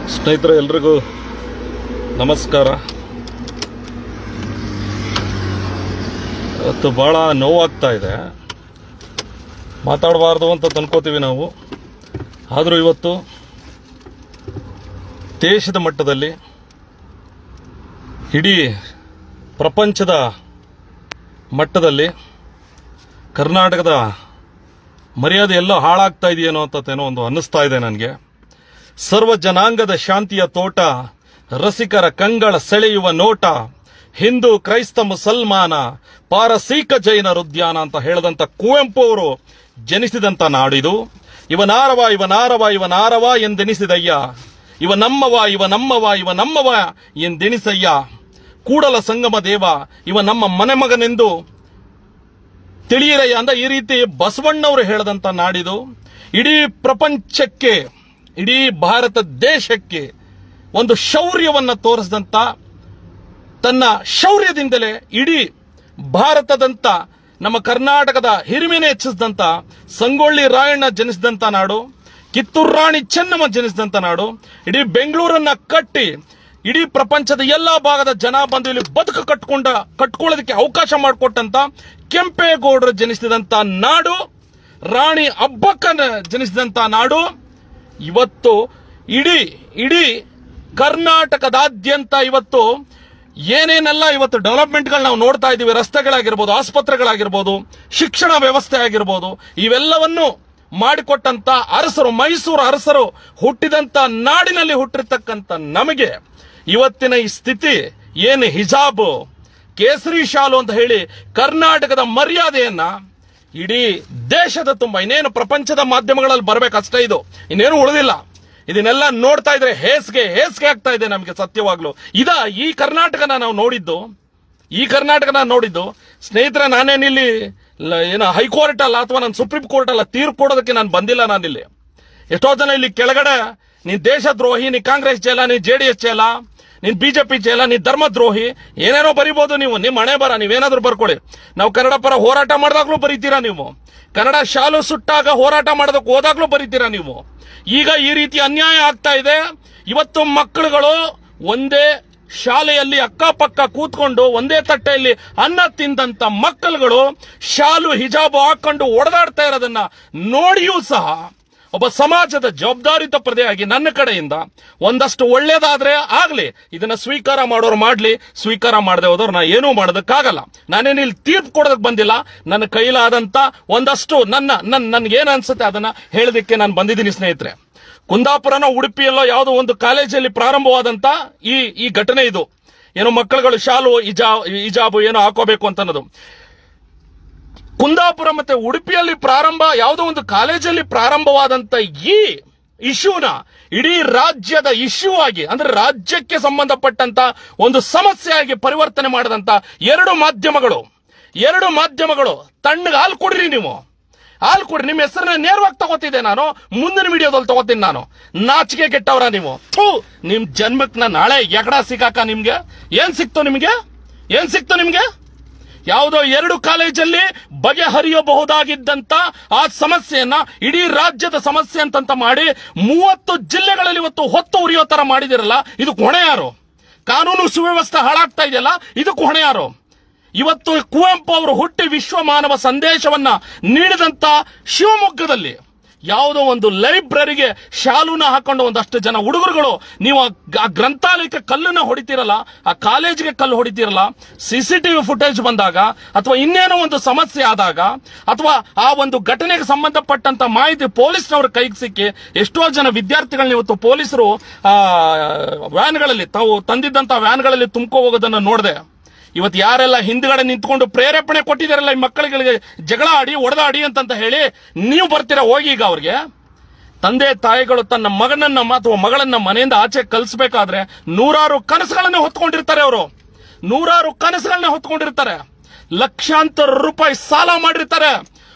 ಸ್ನೇಹಿತರೆ ಎಲ್ರಿಗೂ ನಮಸ್ಕಾರ ಇವತ್ತು ಭಾಳ ನೋವಾಗ್ತಾ ಇದೆ ಮಾತಾಡಬಾರ್ದು ಅಂತ ತಂದ್ಕೋತೀವಿ ನಾವು ಆದರೂ ಇವತ್ತು ದೇಶದ ಮಟ್ಟದಲ್ಲಿ ಇಡೀ ಪ್ರಪಂಚದ ಮಟ್ಟದಲ್ಲಿ ಕರ್ನಾಟಕದ ಮರ್ಯಾದೆ ಎಲ್ಲೋ ಹಾಳಾಗ್ತಾ ಇದೆಯೇನೋ ಅಂತೇನೋ ಒಂದು ಅನ್ನಿಸ್ತಾ ಇದೆ ನನಗೆ ಸರ್ವ ಜನಾಂಗದ ಶಾಂತಿಯ ತೋಟ ರಸಿಕರ ಕಂಗಳ ಸೆಳೆಯುವ ನೋಟ ಹಿಂದೂ ಕ್ರೈಸ್ತ ಮುಸಲ್ಮಾನ ಪಾರಸೀಕ ಜೈನರ ಉದ್ಯಾನ ಅಂತ ಹೇಳದಂತ ಕುವೆಂಪು ಅವರು ಜನಿಸಿದಂತ ನಾಡಿದು ಇವನಾರವ ಇವನಾರವ ಇವನಾರವ ಎಂದೆನಿಸಿದಯ್ಯ ಇವ ನಮ್ಮವ ಇವ ನಮ್ಮವ ಇವ ನಮ್ಮವ ಎಂದೆನಿಸಯ್ಯ ಕೂಡಲ ಸಂಗಮ ದೇವ ಇವ ನಮ್ಮ ಮನೆ ಮಗನೆಂದು ತಿಳಿಯಿರಯ್ಯ ಅಂತ ಈ ರೀತಿ ಬಸವಣ್ಣವರು ಹೇಳದಂತ ನಾಡಿದು ಇಡೀ ಪ್ರಪಂಚಕ್ಕೆ ಇಡೀ ಭಾರತ ದೇಶಕ್ಕೆ ಒಂದು ಶೌರ್ಯವನ್ನ ತೋರಿಸಿದಂತ ತನ್ನ ಶೌರ್ಯದಿಂದಲೇ ಇಡೀ ಭಾರತದಂತ ನಮ್ಮ ಕರ್ನಾಟಕದ ಹಿರಿಮೆನೆ ಹೆಚ್ಚಿಸಿದಂತ ಸಂಗೊಳ್ಳಿ ರಾಯಣ್ಣ ಜನಿಸಿದಂತ ನಾಡು ಕಿತ್ತೂರು ರಾಣಿ ಚೆನ್ನಮ್ಮ ಜನಿಸಿದಂತ ನಾಡು ಇಡೀ ಬೆಂಗಳೂರನ್ನ ಕಟ್ಟಿ ಇಡೀ ಪ್ರಪಂಚದ ಎಲ್ಲಾ ಭಾಗದ ಜನ ಬಂದು ಇಲ್ಲಿ ಬದುಕು ಕಟ್ಕೊಂಡ ಕಟ್ಕೊಳ್ಳೋದಕ್ಕೆ ಅವಕಾಶ ಮಾಡಿಕೊಟ್ಟಂತ ಕೆಂಪೇಗೌಡರು ಜನಿಸಿದಂತ ನಾಡು ರಾಣಿ ಅಬ್ಬಕ್ಕನ ಜನಿಸಿದಂತ ನಾಡು ಇವತ್ತು ಇಡೀ ಇಡೀ ಕರ್ನಾಟಕದಾದ್ಯಂತ ಇವತ್ತು ಏನೇನೆಲ್ಲ ಇವತ್ತು ಡೆವಲಪ್ಮೆಂಟ್ಗಳು ನಾವು ನೋಡ್ತಾ ಇದ್ದೀವಿ ರಸ್ತೆಗಳಾಗಿರ್ಬೋದು ಆಸ್ಪತ್ರೆಗಳಾಗಿರ್ಬೋದು ಶಿಕ್ಷಣ ವ್ಯವಸ್ಥೆ ಆಗಿರ್ಬೋದು ಇವೆಲ್ಲವನ್ನು ಮಾಡಿಕೊಟ್ಟಂತ ಅರಸರು ಮೈಸೂರು ಅರಸರು ಹುಟ್ಟಿದಂತ ನಾಡಿನಲ್ಲಿ ಹುಟ್ಟಿರ್ತಕ್ಕಂಥ ನಮಗೆ ಇವತ್ತಿನ ಈ ಸ್ಥಿತಿ ಏನು ಹಿಜಾಬ್ ಕೇಸರಿ ಶಾಲು ಅಂತ ಹೇಳಿ ಕರ್ನಾಟಕದ ಮರ್ಯಾದೆಯನ್ನ ಇಡೀ ದೇಶದ ತುಂಬ ಇನ್ನೇನು ಪ್ರಪಂಚದ ಮಾಧ್ಯಮಗಳಲ್ಲಿ ಬರ್ಬೇಕಷ್ಟೇ ಇದು ಇನ್ನೇನು ಉಳಿದಿಲ್ಲ ಇದನ್ನೆಲ್ಲ ನೋಡ್ತಾ ಇದ್ರೆ ಹೇಸ್ಗೆ ಹೇಸ್ಗೆ ಆಗ್ತಾ ಇದೆ ನಮಗೆ ಸತ್ಯವಾಗ್ಲು ಇದ ಈ ಕರ್ನಾಟಕನ ನಾವು ನೋಡಿದ್ದು ಈ ಕರ್ನಾಟಕನ ನೋಡಿದ್ದು ಸ್ನೇಹಿತರೆ ನಾನೇನಿಲ್ಲಿ ಲ- ಏನು ಹೈಕೋರ್ಟ್ ಅಲ್ಲ ಅಥವಾ ನಾನು ಸುಪ್ರೀಂ ಕೋರ್ಟ್ ಅಲ್ಲ ತೀರ್ಪು ಕೊಡೋದಕ್ಕೆ ನಾನು ಬಂದಿಲ್ಲ ನಾನಿಲ್ಲಿ ಎಷ್ಟೋ ಜನ ಇಲ್ಲಿ ಕೆಳಗಡೆ ನೀನ್ ದೇಶದ್ರೋಹಿ ನೀ ಕಾಂಗ್ರೆಸ್ ಚೇಲ ನೀ ಜೆ ಡಿ ಎಸ್ ಚೇಲ ನೀನ್ ಬಿಜೆಪಿ ಚೇಲ ನೀ ಧರ್ಮದ್ರೋಹಿ ಏನೇನೋ ಬರಿಬೋದು ನೀವು ನಿಮ್ಮ ಹಣೆ ಬರ ನೀವೇನಾದ್ರೂ ಬರ್ಕೊಳ್ಳಿ ನಾವು ಕನ್ನಡ ಪರ ಹೋರಾಟ ಮಾಡಿದಾಗ್ಲೂ ಬರೀತೀರಾ ನೀವು ಕನ್ನಡ ಶಾಲು ಸುಟ್ಟಾಗ ಹೋರಾಟ ಮಾಡೋದಕ್ಕೆ ಹೋದಾಗ್ಲೂ ಬರೀತೀರಾ ನೀವು ಈಗ ಈ ರೀತಿ ಅನ್ಯಾಯ ಆಗ್ತಾ ಇದೆ ಇವತ್ತು ಮಕ್ಕಳುಗಳು ಒಂದೇ ಶಾಲೆಯಲ್ಲಿ ಅಕ್ಕಪಕ್ಕ ಕೂತ್ಕೊಂಡು ಒಂದೇ ತಟ್ಟೆಯಲ್ಲಿ ಅನ್ನ ತಿಂದಂತ ಮಕ್ಕಳುಗಳು ಶಾಲು ಹಿಜಾಬು ಹಾಕೊಂಡು ಒಡೆದಾಡ್ತಾ ಇರೋದನ್ನ ನೋಡಿಯೂ ಸಹ ಒಬ್ಬ ಸಮಾಜದ ಜವಾಬ್ದಾರಿತ ಪ್ರದೆಯಾಗಿ ನನ್ನ ಕಡೆಯಿಂದ ಒಂದಷ್ಟು ಒಳ್ಳೇದಾದ್ರೆ ಆಗ್ಲಿ ಇದನ್ನ ಸ್ವೀಕಾರ ಮಾಡೋರು ಮಾಡ್ಲಿ ಸ್ವೀಕಾರ ಮಾಡದೆ ಹೋದವ್ರು ನಾ ಏನೂ ಮಾಡೋದಕ್ಕಾಗಲ್ಲ ನಾನೇನು ಇಲ್ಲಿ ತೀರ್ಪು ಕೊಡೋದಕ್ಕೆ ಬಂದಿಲ್ಲ ನನ್ನ ಕೈಲಾದಂತ ಒಂದಷ್ಟು ನನ್ನ ನನ್ನ ನನ್ಗೆ ಏನ್ ಅನ್ಸುತ್ತೆ ಅದನ್ನ ಹೇಳೋದಕ್ಕೆ ನಾನು ಬಂದಿದ್ದೀನಿ ಸ್ನೇಹಿತರೆ ಕುಂದಾಪುರನ ಉಡುಪಿಯಲ್ಲೋ ಯಾವುದೋ ಒಂದು ಕಾಲೇಜಲ್ಲಿ ಪ್ರಾರಂಭವಾದಂತ ಈ ಈ ಘಟನೆ ಇದು ಏನೋ ಮಕ್ಕಳುಗಳು ಶಾಲು ಇಜಾ ಇಜಾಬು ಏನೋ ಹಾಕೋಬೇಕು ಅಂತ ಅನ್ನೋದು ಕುಂದಾಪುರ ಮತ್ತೆ ಉಡುಪಿಯಲ್ಲಿ ಪ್ರಾರಂಭ ಯಾವುದೋ ಒಂದು ಕಾಲೇಜಲ್ಲಿ ಪ್ರಾರಂಭವಾದಂತ ಈ ಇಶ್ಯೂನ ಇಡೀ ರಾಜ್ಯದ ಇಶ್ಯೂ ಆಗಿ ಅಂದ್ರೆ ರಾಜ್ಯಕ್ಕೆ ಸಂಬಂಧಪಟ್ಟಂತ ಒಂದು ಸಮಸ್ಯೆಯಾಗಿ ಪರಿವರ್ತನೆ ಮಾಡಿದಂತ ಎರಡು ಮಾಧ್ಯಮಗಳು ಎರಡು ಮಾಧ್ಯಮಗಳು ತಣ್ಣಗೆ ಹಾಲು ಕೊಡ್ರಿ ನೀವು ಹಾಲು ಕೊಡ್ರಿ ನಿಮ್ಮ ಹೆಸರನ್ನ ನೇರವಾಗಿ ತಗೋತಿದ್ದೆ ನಾನು ಮುಂದಿನ ವಿಡಿಯೋದಲ್ಲಿ ತಗೋತೀನಿ ನಾನು ನಾಚಿಕೆ ಕೆಟ್ಟವರ ನೀವು ಥೂ ನಿಮ್ ಜನ್ಮಕ್ಕೆ ನಾನು ನಾಳೆ ಎಗಡ ಸಿಗಾಕ ನಿಮ್ಗೆ ಏನ್ ಸಿಕ್ತು ನಿಮ್ಗೆ ಏನ್ ಸಿಕ್ತು ನಿಮ್ಗೆ ಯಾವುದೋ ಎರಡು ಕಾಲೇಜಲ್ಲಿ ಬಗೆಹರಿಯಬಹುದಾಗಿದ್ದಂತ ಆ ಸಮಸ್ಯೆಯನ್ನ ಇಡೀ ರಾಜ್ಯದ ಸಮಸ್ಯೆ ಅಂತಂತ ಮಾಡಿ ಮೂವತ್ತು ಜಿಲ್ಲೆಗಳಲ್ಲಿ ಇವತ್ತು ಹೊತ್ತು ಉರಿಯೋ ತರ ಮಾಡಿದಿರಲ್ಲ ಇದು ಹೊಣೆ ಯಾರು ಕಾನೂನು ಸುವ್ಯವಸ್ಥೆ ಹಾಳಾಗ್ತಾ ಇದೆಯಲ್ಲ ಇದಕ್ಕೆ ಹೊಣೆ ಯಾರು ಇವತ್ತು ಕುವೆಂಪು ಅವರು ಹುಟ್ಟಿ ವಿಶ್ವ ಮಾನವ ಸಂದೇಶವನ್ನ ನೀಡಿದಂತ ಶಿವಮೊಗ್ಗದಲ್ಲಿ ಯಾವುದೋ ಒಂದು ಲೈಬ್ರರಿಗೆ ಶಾಲುನ ಹಾಕೊಂಡು ಒಂದಷ್ಟು ಜನ ಹುಡುಗರುಗಳು ನೀವು ಆ ಗ- ಆ ಗ್ರಂಥಾಲಯಕ್ಕೆ ಕಲ್ಲನ್ನ ಹೊಡಿತೀರಲ್ಲ ಆ ಕಾಲೇಜಿಗೆ ಕಲ್ಲು ಹೊಡಿತೀರಲ್ಲ ಸಿಸಿಟಿವಿ ಫುಟೇಜ್ ಬಂದಾಗ ಅಥವಾ ಇನ್ನೇನೋ ಒಂದು ಸಮಸ್ಯೆ ಆದಾಗ ಅಥವಾ ಆ ಒಂದು ಘಟನೆಗೆ ಸಂಬಂಧಪಟ್ಟಂತ ಮಾಹಿತಿ ಪೊಲೀಸ್ನವ್ರ ಕೈಗೆ ಸಿಕ್ಕಿ ಎಷ್ಟೋ ಜನ ವಿದ್ಯಾರ್ಥಿಗಳನ್ನ ಇವತ್ತು ಪೊಲೀಸರು ಆ ವ್ಯಾನ್ಗಳಲ್ಲಿ ತಾವು ತಂದಿದ್ದಂತ ವ್ಯಾನ್ಗಳಲ್ಲಿ ತುಂಬ್ಕೋ ಹೋಗೋದನ್ನ ನೋಡಿದೆ ಇವತ್ತು ಯಾರೆಲ್ಲ ಹಿಂದ್ಗಡೆ ನಿಂತ್ಕೊಂಡು ಪ್ರೇರೇಪಣೆ ಕೊಟ್ಟಿದಾರಲ್ಲ ಈ ಮಕ್ಕಳಿಗೆ ಜಗಳ ಆಡಿ ಹೊಡೆದಾಡಿ ಅಂತಂತ ಹೇಳಿ ನೀವು ಬರ್ತೀರಾ ಹೋಗಿ ಈಗ ಅವ್ರಿಗೆ ತಂದೆ ತಾಯಿಗಳು ತನ್ನ ಮಗನನ್ನ ಅಥವಾ ಮಗಳನ್ನ ಮನೆಯಿಂದ ಆಚೆ ಕಲಿಸ್ಬೇಕಾದ್ರೆ ನೂರಾರು ಕನಸುಗಳನ್ನ ಹೊತ್ಕೊಂಡಿರ್ತಾರೆ ಅವರು ನೂರಾರು ಕನಸುಗಳನ್ನ ಹೊತ್ಕೊಂಡಿರ್ತಾರೆ ಲಕ್ಷಾಂತರ ರೂಪಾಯಿ ಸಾಲ ಮಾಡಿರ್ತಾರೆ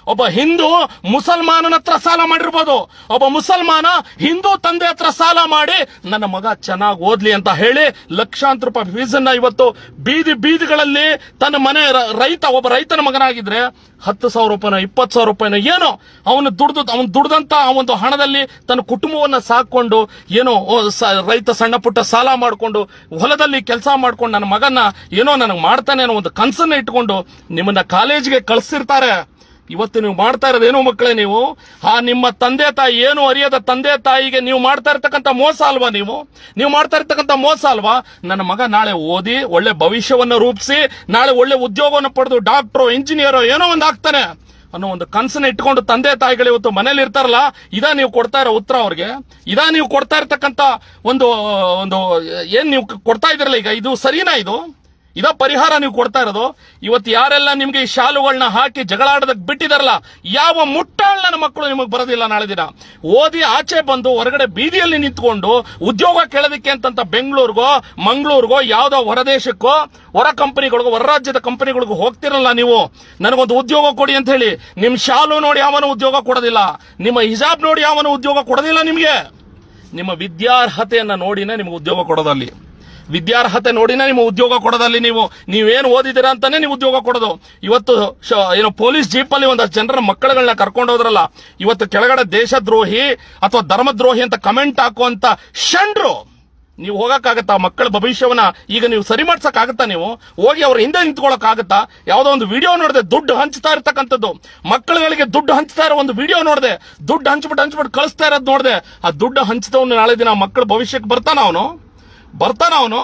ಒಬ್ಬ ಹಿಂದೂ ಮುಸಲ್ಮಾನನ ಹತ್ರ ಸಾಲ ಮಾಡಿರ್ಬೋದು ಒಬ್ಬ ಮುಸಲ್ಮಾನ ಹಿಂದೂ ತಂದೆ ಹತ್ರ ಸಾಲ ಮಾಡಿ ನನ್ನ ಮಗ ಚೆನ್ನಾಗಿ ಓದ್ಲಿ ಅಂತ ಹೇಳಿ ಲಕ್ಷಾಂತರ ರೂಪಾಯಿ ಫೀಸನ್ನ ಇವತ್ತು ಬೀದಿ ಬೀದಿಗಳಲ್ಲಿ ತನ್ನ ಮನೆ ರ- ರೈತ ಒಬ್ಬ ರೈತನ ಮಗನಾಗಿದ್ರೆ ಹತ್ತು ಸಾವಿರ ರೂಪಾಯಿನ ಇಪ್ಪತ್ತು ಸಾವಿರ ರೂಪಾಯಿನ ಏನೋ ಅವನು ದುಡ್ದು ಅವನು ದುಡ್ದಂತ ಆ ಒಂದು ಹಣದಲ್ಲಿ ತನ್ನ ಕುಟುಂಬವನ್ನ ಸಾಕೊಂಡು ಏನೋ ಓ, ಸ- ರೈತ ಸಣ್ಣ ಪುಟ್ಟ ಸಾಲ ಮಾಡಿಕೊಂಡು ಹೊಲದಲ್ಲಿ ಕೆಲಸ ಮಾಡ್ಕೊಂಡು ನನ್ನ ಮಗನ್ನ ಏನೋ ನನಗೆ ಮಾಡ್ತಾನೆ ಅನ್ನೋ ಒಂದು ಕನಸನ್ನ ಇಟ್ಕೊಂಡು ನಿಮ್ಮನ್ನ ಕಾಲೇಜಿಗೆ ಕಳಿಸಿರ್ತಾರೆ ಇವತ್ತು ನೀವು ಮಾಡ್ತಾ ಇರೋದೇನು ಮಕ್ಕಳೇ ನೀವು ಆ ನಿಮ್ಮ ತಂದೆ ತಾಯಿ ಏನು ಅರಿಯದ ತಂದೆ ತಾಯಿಗೆ ನೀವು ಮಾಡ್ತಾ ಇರ್ತಕ್ಕಂಥ ಮೋಸ ಅಲ್ವಾ ನೀವು ನೀವು ಮಾಡ್ತಾ ಇರ್ತಕ್ಕಂಥ ಮೋಸ ಅಲ್ವಾ ನನ್ನ ಮಗ ನಾಳೆ ಓದಿ ಒಳ್ಳೆ ಭವಿಷ್ಯವನ್ನ ರೂಪಿಸಿ ನಾಳೆ ಒಳ್ಳೆ ಉದ್ಯೋಗವನ್ನು ಪಡೆದು ಡಾಕ್ಟ್ರು ಇಂಜಿನಿಯರ್ ಏನೋ ಒಂದು ಆಗ್ತಾನೆ ಅನ್ನೋ ಒಂದು ಕನಸನ್ನ ಇಟ್ಕೊಂಡು ತಂದೆ ತಾಯಿಗಳು ಇವತ್ತು ಮನೇಲಿ ಇರ್ತಾರಲ್ಲ ಇದಾ ನೀವು ಕೊಡ್ತಾ ಇರೋ ಉತ್ತರ ಅವ್ರಿಗೆ ಇದಾ ನೀವು ಕೊಡ್ತಾ ಇರ್ತಕ್ಕಂಥ ಒಂದು ಒಂದು ಏನ್ ನೀವು ಕೊಡ್ತಾ ಇದ್ರಲ್ಲ ಈಗ ಇದು ಸರಿನಾ ಇದು ಇದ ಪರಿಹಾರ ನೀವು ಕೊಡ್ತಾ ಇರೋದು ಇವತ್ತು ಯಾರೆಲ್ಲ ನಿಮ್ಗೆ ಈ ಶಾಲುಗಳನ್ನ ಹಾಕಿ ಜಗಳಾಡದಕ್ ಬಿಟ್ಟಿದಾರಲ್ಲ ಯಾವ ಮುಟ್ಟಾಳ್ ನನ್ನ ಮಕ್ಕಳು ನಿಮಗೆ ಬರೋದಿಲ್ಲ ನಾಳೆ ದಿನ ಓದಿ ಆಚೆ ಬಂದು ಹೊರಗಡೆ ಬೀದಿಯಲ್ಲಿ ನಿಂತ್ಕೊಂಡು ಉದ್ಯೋಗ ಕೇಳೋದಕ್ಕೆ ಅಂತಂತ ಬೆಂಗಳೂರಿಗೋ ಮಂಗಳೂರಿಗೋ ಯಾವ್ದೋ ಹೊರದೇಶಕ್ಕೋ ಹೊರ ಕಂಪನಿಗಳಿಗೋ ಹೊರ ರಾಜ್ಯದ ಕಂಪನಿಗಳಿಗೂ ಹೋಗ್ತಿರಲ್ಲ ನೀವು ನನಗೊಂದು ಉದ್ಯೋಗ ಕೊಡಿ ಅಂತ ಹೇಳಿ ನಿಮ್ ಶಾಲು ನೋಡಿ ಯಾವನು ಉದ್ಯೋಗ ಕೊಡೋದಿಲ್ಲ ನಿಮ್ಮ ಹಿಜಾಬ್ ನೋಡಿ ಯಾವನು ಉದ್ಯೋಗ ಕೊಡೋದಿಲ್ಲ ನಿಮ್ಗೆ ನಿಮ್ಮ ವಿದ್ಯಾರ್ಹತೆಯನ್ನ ನೋಡಿನೇ ನಿಮ್ಗೆ ಉದ್ಯೋಗ ಕೊಡೋದಲ್ಲಿ ವಿದ್ಯಾರ್ಹತೆ ನೋಡಿನೇ ನಿಮ್ಮ ಉದ್ಯೋಗ ಕೊಡೋದಲ್ಲಿ ನೀವು ನೀವೇನು ಓದಿದ್ದೀರಾ ಅಂತಾನೆ ನೀವು ಉದ್ಯೋಗ ಕೊಡೋದು ಇವತ್ತು ಶ- ಏನು ಪೊಲೀಸ್ ಜೀಪಲ್ಲಿ ಒಂದಷ್ಟು ಜನರ ಮಕ್ಕಳುಗಳನ್ನ ಕರ್ಕೊಂಡು ಹೋದ್ರಲ್ಲ ಇವತ್ತು ಕೆಳಗಡೆ ದೇಶದ್ರೋಹಿ ಅಥವಾ ಧರ್ಮದ್ರೋಹಿ ಅಂತ ಕಮೆಂಟ್ ಹಾಕುವಂತ ಷಂಡ್ರು ನೀವು ಹೋಗಕ್ಕಾಗತ್ತಾ ಮಕ್ಕಳ ಭವಿಷ್ಯವನ್ನ ಈಗ ನೀವು ಸರಿ ಮಾಡ್ಸಕ್ಕಾಗತ್ತಾ ನೀವು ಹೋಗಿ ಅವ್ರ ಹಿಂದೆ ನಿಂತ್ಕೊಳಕ್ಕಾಗತ್ತಾ ಯಾವುದೋ ಒಂದು ವಿಡಿಯೋ ನೋಡಿದೆ ದುಡ್ಡು ಹಂಚ್ತಾ ಇರ್ತಕ್ಕಂಥದ್ದು ಮಕ್ಕಳುಗಳಿಗೆ ದುಡ್ಡು ಹಂಚ್ತಾ ಇರೋ ಒಂದು ವಿಡಿಯೋ ನೋಡಿದೆ ದುಡ್ಡು ಹಂಚ್ಬಿಟ್ಟು ಹಂಚ್ಬಿಟ್ಟು ಕಳಿಸ್ತಾ ಇರೋದು ನೋಡಿದೆ ಆ ದುಡ್ಡು ಹಂಚಿದವನು ನಾಳೆ ದಿನ ಮಕ್ಕಳ ಭವಿಷ್ಯಕ್ಕೆ ಬರ್ತಾನ ಅವನು ಬರ್ತಾನ ಅವನು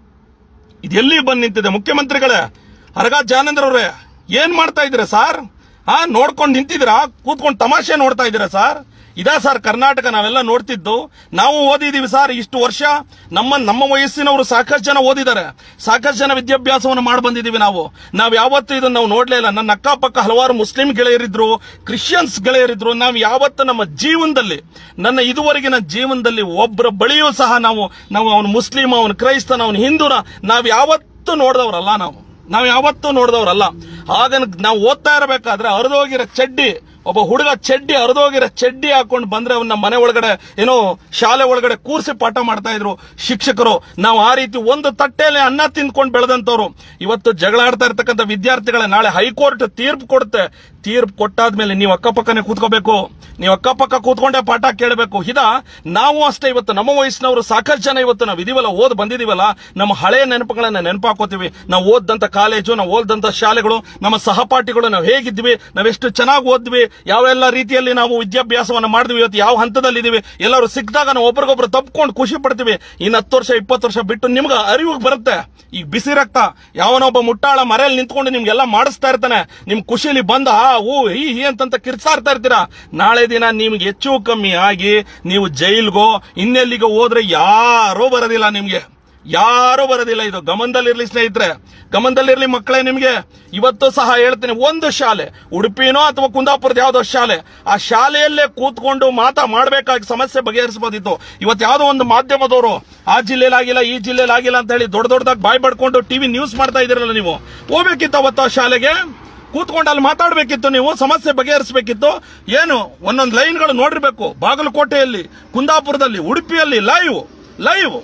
ಇದೆಲ್ಲಿ ಬಂದು ನಿಂತಿದೆ ಮುಖ್ಯಮಂತ್ರಿಗಳೇ ಅರಗ ಜಾನೇಂದ್ರ ಅವ್ರೆ ಏನ್ ಮಾಡ್ತಾ ಇದ್ದೀರಾ ಸರ್ ಹಾ ನೋಡ್ಕೊಂಡು ನಿಂತಿದ್ದೀರಾ ಕೂತ್ಕೊಂಡು ತಮಾಷೆ ನೋಡ್ತಾ ಇದ್ದೀರಾ ಸರ್ ಇದಾ ಸರ್ ಕರ್ನಾಟಕ ನಾವೆಲ್ಲ ನೋಡ್ತಿದ್ದು ನಾವು ಓದಿದೀವಿ ಸರ್ ಇಷ್ಟು ವರ್ಷ ನಮ್ಮ ನಮ್ಮ ವಯಸ್ಸಿನವರು ಸಾಕಷ್ಟು ಜನ ಓದಿದ್ದಾರೆ ಸಾಕಷ್ಟು ಜನ ವಿದ್ಯಾಭ್ಯಾಸವನ್ನು ಮಾಡಿ ಬಂದಿದ್ದೀವಿ ನಾವು ನಾವು ಯಾವತ್ತೂ ಇದನ್ನ ನಾವು ನೋಡ್ಲೇ ಇಲ್ಲ ನನ್ನ ಅಕ್ಕಪಕ್ಕ ಹಲವಾರು ಮುಸ್ಲಿಂ ಗೆಳೆಯರಿದ್ರು ಕ್ರಿಶ್ಚಿಯನ್ಸ್ ಗೆಳೆಯರಿದ್ರು ನಾವು ಯಾವತ್ತು ನಮ್ಮ ಜೀವನದಲ್ಲಿ ನನ್ನ ಇದುವರೆಗಿನ ಜೀವನದಲ್ಲಿ ಒಬ್ಬರ ಬಳಿಯೂ ಸಹ ನಾವು ನಾವು ಅವನು ಮುಸ್ಲಿಂ ಅವನು ಕ್ರೈಸ್ತನ ಅವನು ಹಿಂದೂನ ನಾವು ಯಾವತ್ತೂ ನೋಡಿದವರಲ್ಲ ನಾವು ನಾವು ಯಾವತ್ತೂ ನೋಡಿದವರಲ್ಲ ಆಗ ನಾವು ಓದ್ತಾ ಇರಬೇಕಾದ್ರೆ ಹರಿದೋಗಿರೋ ಚಡ್ಡಿ ಒಬ್ಬ ಹುಡುಗ ಚಡ್ಡಿ ಹರಿದೋಗಿರೋ ಚಡ್ಡಿ ಹಾಕೊಂಡು ಬಂದ್ರೆ ಅವನ್ನ ಮನೆ ಒಳಗಡೆ ಏನೋ ಶಾಲೆ ಒಳಗಡೆ ಕೂರಿಸಿ ಪಾಠ ಮಾಡ್ತಾ ಇದ್ರು ಶಿಕ್ಷಕರು ನಾವು ಆ ರೀತಿ ಒಂದು ತಟ್ಟೆಯಲ್ಲಿ ಅನ್ನ ತಿಂದ್ಕೊಂಡು ಬೆಳೆದಂತವ್ರು ಇವತ್ತು ಜಗಳ ಆಡ್ತಾ ಇರ್ತಕ್ಕಂಥ ವಿದ್ಯಾರ್ಥಿಗಳ ನಾಳೆ ಹೈಕೋರ್ಟ್ ತೀರ್ಪು ಕೊಡುತ್ತೆ ತೀರ್ಪು ಕೊಟ್ಟಾದ್ಮೇಲೆ ನೀವು ಅಕ್ಕಪಕ್ಕನೆ ಕೂತ್ಕೋಬೇಕು ನೀವು ಅಕ್ಕಪಕ್ಕ ಕೂತ್ಕೊಂಡೇ ಪಾಠ ಕೇಳಬೇಕು ಇದ ನಾವು ಅಷ್ಟೇ ಇವತ್ತು ನಮ್ಮ ವಯಸ್ಸಿನವರು ಸಾಕಷ್ಟು ಜನ ಇವತ್ತು ನಾವು ಇದೀವಲ್ಲ ಓದ್ ಬಂದಿದೀವಲ್ಲ ನಮ್ಮ ಹಳೆಯ ನೆನಪುಗಳನ್ನ ನೆನಪಾಕೋತೀವಿ ನಾವು ಓದಂತ ಕಾಲೇಜು ನಾವು ಓದಂತ ಶಾಲೆಗಳು ನಮ್ಮ ಸಹಪಾಠಿಗಳು ನಾವು ಹೇಗಿದ್ವಿ ನಾವೆಷ್ಟು ಚೆನ್ನಾಗಿ ಓದ್ವಿ ಯಾವೆಲ್ಲ ರೀತಿಯಲ್ಲಿ ನಾವು ವಿದ್ಯಾಭ್ಯಾಸವನ್ನ ಮಾಡಿದ್ವಿ ಇವತ್ತು ಯಾವ ಹಂತದಲ್ಲಿ ಇದೀವಿ ಎಲ್ಲರೂ ಸಿಕ್ಕಿದಾಗ ನಾವು ಒಬ್ರಿಗೊಬ್ರು ತಪ್ಕೊಂಡು ಖುಷಿ ಪಡ್ತೀವಿ ಇನ್ನು ಹತ್ತು ವರ್ಷ ಇಪ್ಪತ್ತು ವರ್ಷ ಬಿಟ್ಟು ನಿಮ್ಗೆ ಅರಿವು ಬರುತ್ತೆ ಈಗ ಬಿಸಿ ರಕ್ತ ಯಾವನೊಬ್ಬ ಮುಟ್ಟಾಳ ಮರೆಯಲ್ಲಿ ನಿಂತ್ಕೊಂಡು ನಿಮ್ಗೆಲ್ಲ ಮಾಡಿಸ್ತಾ ಇರ್ತಾನೆ ನಿಮ್ ಖುಷಿಲಿ ಬಂದ ಆ ಊ ಈ ಈ ಅಂತಂತ ಕಿರ್ಸ್ತಾ ಇರ್ತಾ ಇರ್ತೀರಾ ನಾಳೆ ದಿನ ನಿಮ್ಗೆ ಹೆಚ್ಚು ಕಮ್ಮಿ ಆಗಿ ನೀವು ಜೈಲ್ಗೋ ಇನ್ನೆಲ್ಲಿಗೋ ಹೋದ್ರೆ ಯಾರೂ ಬರೋದಿಲ್ಲ ನಿಮ್ಗೆ ಯಾರೂ ಬರೋದಿಲ್ಲ ಇದು ಗಮನದಲ್ಲಿರ್ಲಿ ಸ್ನೇಹಿತರೆ ಗಮನದಲ್ಲಿರ್ಲಿ ಮಕ್ಕಳೇ ನಿಮ್ಗೆ ಇವತ್ತು ಸಹ ಹೇಳ್ತೀನಿ ಒಂದು ಶಾಲೆ ಉಡುಪಿನೋ ಅಥವಾ ಕುಂದಾಪುರದ ಯಾವ್ದೋ ಶಾಲೆ ಆ ಶಾಲೆಯಲ್ಲೇ ಕೂತ್ಕೊಂಡು ಮಾತಾ ಮಾಡ್ಬೇಕಾಗಿ ಸಮಸ್ಯೆ ಬಗೆಹರಿಸಬಹುದಿತ್ತು ಇವತ್ತು ಯಾವ್ದೋ ಒಂದು ಮಾಧ್ಯಮದವರು ಆ ಜಿಲ್ಲೆಲಿ ಆಗಿಲ್ಲ ಈ ಜಿಲ್ಲೆಲಿ ಆಗಿಲ್ಲ ಅಂತ ಹೇಳಿ ದೊಡ್ಡ ದೊಡ್ಡದಾಗಿ ಬಾಯ್ ಪಡ್ಕೊಂಡು ಟಿವಿ ನ್ಯೂಸ್ ಮಾಡ್ತಾ ಇದ್ದೀರಲ್ಲ ನೀವು ಹೋಗ್ಬೇಕಿತ್ತು ಅವತ್ತು ಆ ಶಾಲೆಗೆ ಕೂತ್ಕೊಂಡು ಅಲ್ಲಿ ಮಾತಾಡ್ಬೇಕಿತ್ತು ನೀವು ಸಮಸ್ಯೆ ಬಗೆಹರಿಸಬೇಕಿತ್ತು ಏನು ಒಂದೊಂದು ಲೈನ್ಗಳು ನೋಡಿರ್ಬೇಕು ಬಾಗಲಕೋಟೆಯಲ್ಲಿ ಕುಂದಾಪುರದಲ್ಲಿ ಉಡುಪಿಯಲ್ಲಿ ಲೈವ್ ಲೈವ್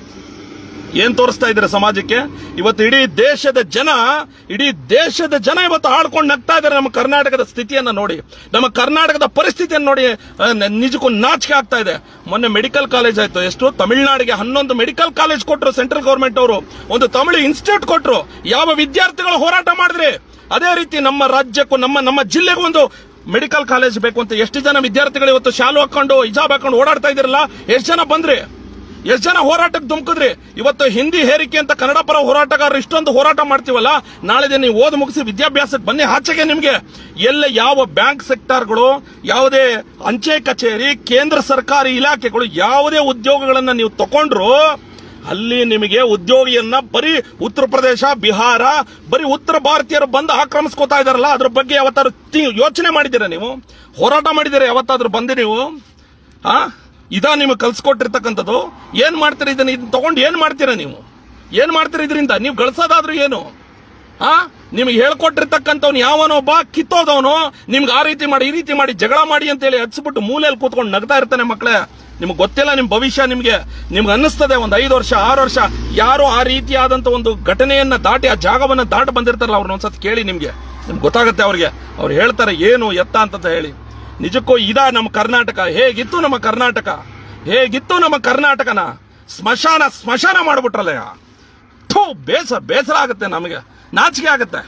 ಏನ್ ತೋರಿಸ್ತಾ ಇದ್ದಾರೆ ಸಮಾಜಕ್ಕೆ ಇವತ್ತು ಇಡೀ ದೇಶದ ಜನ ಇಡೀ ದೇಶದ ಜನ ಇವತ್ತು ಆಡ್ಕೊಂಡು ನಗ್ತಾ ಇದ್ದಾರೆ ನಮ್ಮ ಕರ್ನಾಟಕದ ಸ್ಥಿತಿಯನ್ನ ನೋಡಿ ನಮ್ಮ ಕರ್ನಾಟಕದ ಪರಿಸ್ಥಿತಿಯನ್ನು ನೋಡಿ ಆ, ನ- ನಿಜಕ್ಕೂ ನಾಚಿಕೆ ಆಗ್ತಾ ಇದೆ ಮೊನ್ನೆ ಮೆಡಿಕಲ್ ಕಾಲೇಜ್ ಆಯ್ತು ಎಷ್ಟು ತಮಿಳುನಾಡಿಗೆ ಹನ್ನೊಂದು ಮೆಡಿಕಲ್ ಕಾಲೇಜ್ ಕೊಟ್ಟರು ಸೆಂಟ್ರಲ್ ಗವರ್ಮೆಂಟ್ ಅವರು ಒಂದು ತಮಿಳು ಇನ್ಸ್ಟಿಟ್ಯೂಟ್ ಕೊಟ್ಟರು ಯಾವ ವಿದ್ಯಾರ್ಥಿಗಳು ಹೋರಾಟ ಮಾಡಿದ್ರಿ ಅದೇ ರೀತಿ ನಮ್ಮ ರಾಜ್ಯಕ್ಕೂ ನಮ್ಮ ನಮ್ಮ ಜಿಲ್ಲೆಗೂ ಒಂದು ಮೆಡಿಕಲ್ ಕಾಲೇಜ್ ಬೇಕು ಅಂತ ಎಷ್ಟು ಜನ ವಿದ್ಯಾರ್ಥಿಗಳು ಇವತ್ತು ಶಾಲು ಹಾಕೊಂಡು ಹಿಜಾಬ್ ಹಾಕೊಂಡು ಓಡಾಡ್ತಾ ಇದಿರಲ್ಲ ಎಷ್ಟು ಜನ ಬಂದ್ರಿ ಎಷ್ಟು ಜನ ಹೋರಾಟಕ್ಕೆ ಧುಮುಕಿದ್ರಿ ಇವತ್ತು ಹಿಂದಿ ಹೇರಿಕೆ ಅಂತ ಕನ್ನಡ ಪರ ಹೋರಾಟಗಾರರು ಇಷ್ಟೊಂದು ಹೋರಾಟ ಮಾಡ್ತೀವಲ್ಲ ನಾಳೆ ದಿನ ನೀವು ಓದು ಮುಗಿಸಿ ವಿದ್ಯಾಭ್ಯಾಸಕ್ಕೆ ಬನ್ನಿ ಆಚೆಗೆ ನಿಮ್ಗೆ ಎಲ್ಲ ಯಾವ ಬ್ಯಾಂಕ್ ಸೆಕ್ಟಾರ್ಗಳು ಯಾವುದೇ ಅಂಚೆ ಕಚೇರಿ ಕೇಂದ್ರ ಸರ್ಕಾರಿ ಇಲಾಖೆಗಳು ಯಾವುದೇ ಉದ್ಯೋಗಗಳನ್ನ ನೀವು ತಗೊಂಡ್ರು ಅಲ್ಲಿ ನಿಮಗೆ ಉದ್ಯೋಗಿಯನ್ನ ಬರೀ ಉತ್ತರ ಪ್ರದೇಶ ಬಿಹಾರ ಬರೀ ಉತ್ತರ ಭಾರತೀಯರು ಬಂದು ಆಕ್ರಮಿಸ್ಕೋತಾ ಇದಾರಲ್ಲ ಅದ್ರ ಬಗ್ಗೆ ಯಾವತ್ತಾದ್ರು ತಿ- ಯೋಚನೆ ಮಾಡಿದ್ದೀರಾ ನೀವು ಹೋರಾಟ ಮಾಡಿದ್ದೀರಾ ಯಾವತ್ತಾದ್ರೂ ಬಂದು ನೀವು ಆ ಇದಾ ನಿಮಗೆ ಕಲ್ಸ್ಕೊಟ್ಟಿರ್ತಕ್ಕಂಥದ್ದು ಏನ್ ಮಾಡ್ತೀರಾ ಇದನ್ನ ಇದನ್ನ ತಗೊಂಡು ಏನ್ ಮಾಡ್ತೀರಾ ನೀವು ಏನ್ ಮಾಡ್ತೀರಾ ಇದರಿಂದ ನೀವು ಗಳಿಸೋದಾದ್ರೂ ಏನು ಆ ನಿಮ್ಗೆ ಹೇಳ್ಕೊಟ್ಟಿರ್ತಕ್ಕಂಥವ್ನು ಯಾವನೊಬ್ಬ ಕಿತ್ತೋದವನು ನಿಮ್ಗೆ ಆ ರೀತಿ ಮಾಡಿ ಈ ರೀತಿ ಮಾಡಿ ಜಗಳ ಮಾಡಿ ಅಂತೇಳಿ ಹಚ್ಬಿಟ್ಟು ಮೂಲೆಯಲ್ಲಿ ಕೂತ್ಕೊಂಡು ನಗ್ತಾ ಇರ್ತಾನೆ ಮಕ್ಕಳೇ ನಿಮ್ಗೆ ಗೊತ್ತಿಲ್ಲ ನಿಮ್ ಭವಿಷ್ಯ ನಿಮ್ಗೆ ನಿಮ್ಗೆ ಅನ್ನಿಸ್ತದೆ ಒಂದು ಐದು ವರ್ಷ ಆರು ವರ್ಷ ಯಾರು ಆ ರೀತಿಯಾದಂತ ಒಂದು ಘಟನೆಯನ್ನ ದಾಟಿ ಆ ಜಾಗವನ್ನ ದಾಟಿ ಬಂದಿರ್ತಾರಲ್ಲ ಅವ್ರನ್ನ ಒಂದ್ಸತಿ ಕೇಳಿ ನಿಮ್ಗೆ ನಿಮ್ಗೆ ಗೊತ್ತಾಗುತ್ತೆ ಅವ್ರಿಗೆ ಅವ್ರು ಹೇಳ್ತಾರೆ ಏನು ಎತ್ತ ಅಂತ ಹೇಳಿ ನಿಜಕ್ಕೂ ಇದ ನಮ್ಮ ಕರ್ನಾಟಕ ಹೇಗಿತ್ತು ನಮ್ಮ ಕರ್ನಾಟಕ ಹೇಗಿತ್ತು ನಮ್ಮ ಕರ್ನಾಟಕನ ಸ್ಮಶಾನ ಸ್ಮಶಾನ ಮಾಡ್ಬಿಟ್ರಲ್ಲ ಥೂ ಬೇಸರ ಬೇಸರ ಆಗುತ್ತೆ ನಮಗೆ ನಾಚಿಕೆ ಆಗುತ್ತೆ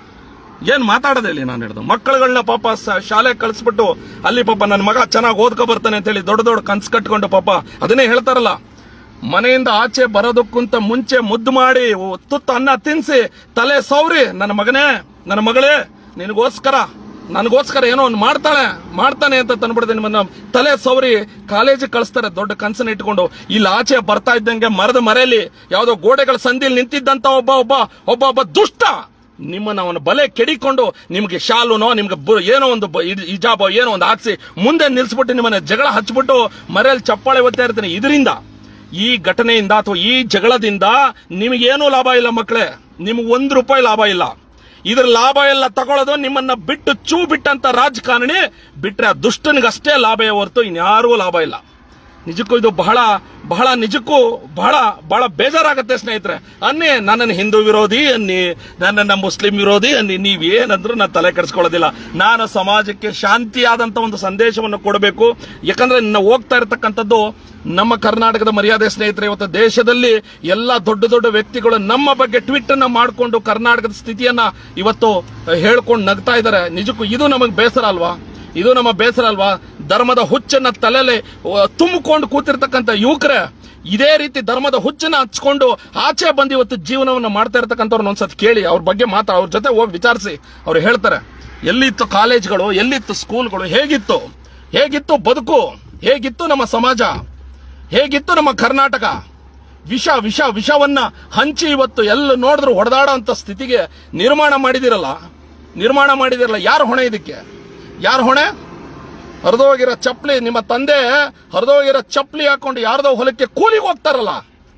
ಏನ್ ಮಾತಾಡೋದೇ ಇಲ್ಲಿ ನಾನು ಹಿಡಿದು ಮಕ್ಕಳುಗಳನ್ನ ಪಾಪ ಸ- ಶಾಲೆಗೆ ಕಳಿಸ್ಬಿಟ್ಟು ಅಲ್ಲಿ ಪಾಪ ನನ್ನ ಮಗ ಚೆನ್ನಾಗಿ ಓದ್ಕೊ ಬರ್ತಾನೆ ಅಂತ ಹೇಳಿ ದೊಡ್ಡ ದೊಡ್ಡ ಕನ್ಸು ಕಟ್ಕೊಂಡು ಪಾಪ ಅದನ್ನೇ ಹೇಳ್ತಾರಲ್ಲ ಮನೆಯಿಂದ ಆಚೆ ಬರೋದಕ್ಕಂತ ಮುಂಚೆ ಮುದ್ದು ಮಾಡಿ ಓ- ತುತ್ತು ಅನ್ನ ತಿನ್ಸಿ ತಲೆ ಸೌರಿ ನನ್ನ ಮಗನೇ ನನ್ನ ಮಗಳೇ ನಿನಗೋಸ್ಕರ ನನಗೋಸ್ಕರ ಏನೋ ಒಂದು ಮಾಡ್ತಾಳೆ ಮಾಡ್ತಾನೆ ಅಂತ ತಂದ್ಬಿಡ್ದೆ ನಿಮ್ಮನ್ನ ತಲೆ ಸೌರಿ ಕಾಲೇಜಿಗೆ ಕಳಿಸ್ತಾರೆ ದೊಡ್ಡ ಕನ್ಸನ್ನ ಇಟ್ಕೊಂಡು ಇಲ್ಲಿ ಆಚೆ ಬರ್ತಾ ಇದ್ದಂಗೆ ಮರದ ಮರೆಯಲ್ಲಿ ಯಾವ್ದೋ ಗೋಡೆಗಳ ಸಂದಿಲ್ ನಿಂತಿದ್ದಂತ ಒಬ್ಬ ಒಬ್ಬ ಒಬ್ಬ ಒಬ್ಬ ದುಷ್ಟ ನಿಮ್ಮನ್ನ ಅವನ ಬಲೆ ಕೆಡಿಕೊಂಡು ನಿಮ್ಗೆ ಶಾಲುನೋ ನಿಮ್ಗೆ ಬು- ಏನೋ ಒಂದು ಬ- ಇದ್- ಹಿಜಾಬೋ ಏನೋ ಒಂದು ಹಾಕ್ಸಿ ಮುಂದೆ ನಿಲ್ಸ್ಬಿಟ್ಟು ನಿಮ್ಮನ್ನ ಜಗಳ ಹಚ್ಬಿಟ್ಟು ಮರೆಯಲ್ಲಿ ಚಪ್ಪಾಳೆ ಒತ್ತಾ ಇರ್ತೀನಿ ಇದರಿಂದ ಈ ಘಟನೆಯಿಂದ ಅಥವಾ ಈ ಜಗಳದಿಂದ ನಿಮಗೇನೂ ಲಾಭ ಇಲ್ಲ ಮಕ್ಕಳೇ ನಿಮ್ಗೆ ಒಂದು ರೂಪಾಯಿ ಲಾಭ ಇಲ್ಲ ಇದ್ರ ಲಾಭ ಎಲ್ಲ ತಗೊಳ್ಳೋದು ನಿಮ್ಮನ್ನ ಬಿಟ್ಟು ಚೂ ಬಿಟ್ಟಂತ ರಾಜಕಾರಣಿ ಬಿಟ್ರೆ ಆ ದುಷ್ಟನಿಗಷ್ಟೇ ಲಾಭ ಹೊರತು ಇನ್ಯಾರಿಗೂ ಲಾಭ ಇಲ್ಲ ನಿಜಕ್ಕೂ ಇದು ಬಹಳ ಬಹಳ ನಿಜಕ್ಕೂ ಬಹಳ ಬಹಳ ಬೇಜಾರಾಗತ್ತೆ ಸ್ನೇಹಿತರೆ ಅನ್ನಿ ನನ್ನನ್ನು ಹಿಂದೂ ವಿರೋಧಿ ಅನ್ನಿ ನನ್ನನ್ನ ಮುಸ್ಲಿಂ ವಿರೋಧಿ ಅನ್ನಿ ನೀವ್ ಏನಂದ್ರೂ ನಾನು ತಲೆ ಕೆಡಿಸ್ಕೊಳ್ಳೋದಿಲ್ಲ ನಾನು ಸಮಾಜಕ್ಕೆ ಶಾಂತಿಯಾದಂತ ಒಂದು ಸಂದೇಶವನ್ನು ಕೊಡಬೇಕು ಯಾಕಂದ್ರೆ ನಾವು ಹೋಗ್ತಾ ಇರತಕ್ಕಂಥದ್ದು ನಮ್ಮ ಕರ್ನಾಟಕದ ಮರ್ಯಾದೆ ಸ್ನೇಹಿತರೆ ಇವತ್ತು ದೇಶದಲ್ಲಿ ಎಲ್ಲ ದೊಡ್ಡ ದೊಡ್ಡ ವ್ಯಕ್ತಿಗಳು ನಮ್ಮ ಬಗ್ಗೆ ಟ್ವೀಟ್ ಅನ್ನ ಮಾಡಿಕೊಂಡು ಕರ್ನಾಟಕದ ಸ್ಥಿತಿಯನ್ನ ಇವತ್ತು ಹೇಳ್ಕೊಂಡು ನಗ್ತಾ ಇದ್ದಾರೆ ನಿಜಕ್ಕೂ ಇದು ನಮಗೆ ಬೇಸರ ಅಲ್ವಾ ಇದು ನಮ್ಮ ಬೇಸರ ಅಲ್ವಾ ಧರ್ಮದ ಹುಚ್ಚನ್ನ ತಲೆಯಲ್ಲಿ ತುಂಬಿಕೊಂಡು ಕೂತಿರ್ತಕ್ಕಂಥ ಯುವಕರೇ ಇದೇ ರೀತಿ ಧರ್ಮದ ಹುಚ್ಚನ್ನ ಹಚ್ಕೊಂಡು ಆಚೆ ಬಂದು ಇವತ್ತು ಜೀವನವನ್ನು ಮಾಡ್ತಾ ಇರ್ತಕ್ಕಂಥವ್ರನ್ನ ಒಂದ್ಸತಿ ಕೇಳಿ ಅವ್ರ ಬಗ್ಗೆ ಮಾತಾ ಅವ್ರ ಜೊತೆ ಹೋಗಿ ವಿಚಾರಿಸಿ ಅವ್ರು ಹೇಳ್ತಾರೆ ಎಲ್ಲಿತ್ತು ಕಾಲೇಜ್ಗಳು ಎಲ್ಲಿತ್ತು ಸ್ಕೂಲ್ಗಳು ಹೇಗಿತ್ತು ಹೇಗಿತ್ತು ಬದುಕು ಹೇಗಿತ್ತು ನಮ್ಮ ಸಮಾಜ ಹೇಗಿತ್ತು ನಮ್ಮ ಕರ್ನಾಟಕ ವಿಷ ವಿಷ ವಿಷವನ್ನ ಹಂಚಿ ಇವತ್ತು ಎಲ್ಲ ನೋಡಿದ್ರು ಹೊಡೆದಾಡೋ ಅಂತ ಸ್ಥಿತಿಗೆ ನಿರ್ಮಾಣ ಮಾಡಿದಿರಲ್ಲ ನಿರ್ಮಾಣ ಮಾಡಿದಿರಲ್ಲ ಯಾರು ಹೊಣೆ ಇದಕ್ಕೆ ಯಾರು ಹೊಣೆ ಹರಿದೋಗಿರೋ ಚಪ್ಪಲಿ ನಿಮ್ಮ ತಂದೆ ಹರಿದೋಗಿರೋ ಚಪ್ಪಲಿ ಹಾಕೊಂಡು ಯಾರ್ದೋ ಹೊಲಕ್ಕೆ ಕೂಲಿಗೆ ಹೋಗ್ತಾರಲ್ಲ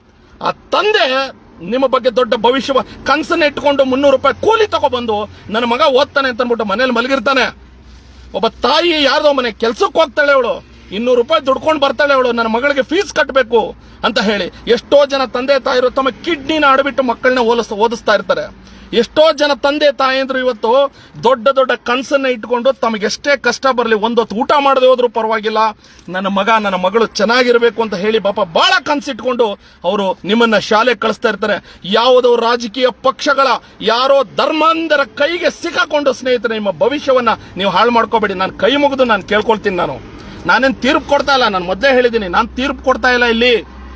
ಆ ತಂದೆ ನಿಮ್ಮ ಬಗ್ಗೆ ದೊಡ್ಡ ಭವಿಷ್ಯ ಕನ್ಸನ್ನ ಇಟ್ಕೊಂಡು ಮುನ್ನೂರು ರೂಪಾಯಿ ಕೂಲಿ ತಗೊಬಂದು ನನ್ನ ಮಗ ಓದ್ತಾನೆ ಅಂತ ಅಂದ್ಬಿಟ್ಟು ಮನೇಲಿ ಮಲಗಿರ್ತಾನೆ ಒಬ್ಬ ತಾಯಿ ಯಾರ್ದೋ ಮನೆ ಕೆಲ್ಸಕ್ಕೆ ಹೋಗ್ತಾಳೆ ಅವಳು ಇನ್ನೂರು ರೂಪಾಯಿ ದುಡ್ಕೊಂಡು ಬರ್ತಾಳೆ ಅವಳು ನನ್ನ ಮಗಳಿಗೆ ಫೀಸ್ ಕಟ್ಟಬೇಕು ಅಂತ ಹೇಳಿ ಎಷ್ಟೋ ಜನ ತಂದೆ ತಾಯಿರು ತಮ್ಮ ಕಿಡ್ನಿನ ಆಡ್ಬಿಟ್ಟು ಮಕ್ಕಳನ್ನ ಓದಿಸ್ ಓದಿಸ್ತಾ ಇರ್ತಾರೆ ಎಷ್ಟೋ ಜನ ತಂದೆ ತಾಯಂದ್ರು ಇವತ್ತು ದೊಡ್ಡ ದೊಡ್ಡ ಕನ್ಸನ್ನ ಇಟ್ಕೊಂಡು ತಮಗೆ ಎಷ್ಟೇ ಕಷ್ಟ ಬರಲಿ ಒಂದೊತ್ತು ಊಟ ಮಾಡದೆ ಹೋದ್ರೂ ಪರವಾಗಿಲ್ಲ ನನ್ನ ಮಗ ನನ್ನ ಮಗಳು ಚೆನ್ನಾಗಿರ್ಬೇಕು ಅಂತ ಹೇಳಿ ಪಾಪ ಬಹಳ ಕನ್ಸಿಟ್ಕೊಂಡು ಅವರು ನಿಮ್ಮನ್ನ ಶಾಲೆ ಕಳಿಸ್ತಾ ಇರ್ತಾರೆ ಯಾವುದೋ ರಾಜಕೀಯ ಪಕ್ಷಗಳ ಯಾರೋ ಧರ್ಮಾಂಧರ ಕೈಗೆ ಸಿಕ್ಕಾಕೊಂಡು ಸ್ನೇಹಿತರೆ ನಿಮ್ಮ ಭವಿಷ್ಯವನ್ನ ನೀವು ಹಾಳು ಮಾಡ್ಕೋಬೇಡಿ ನಾನು ಕೈ ಮುಗಿದು ನಾನು ಕೇಳ್ಕೊಳ್ತೀನಿ ನಾನು ನಾನೇನು ತೀರ್ಪು ಕೊಡ್ತಾ ಇಲ್ಲ ನಾನು ಮೊದಲೇ ಹೇಳಿದ್ದೀನಿ ನಾನು ತೀರ್ಪು ಕೊಡ್ತಾ ಇಲ್ಲ ಇಲ್ಲಿ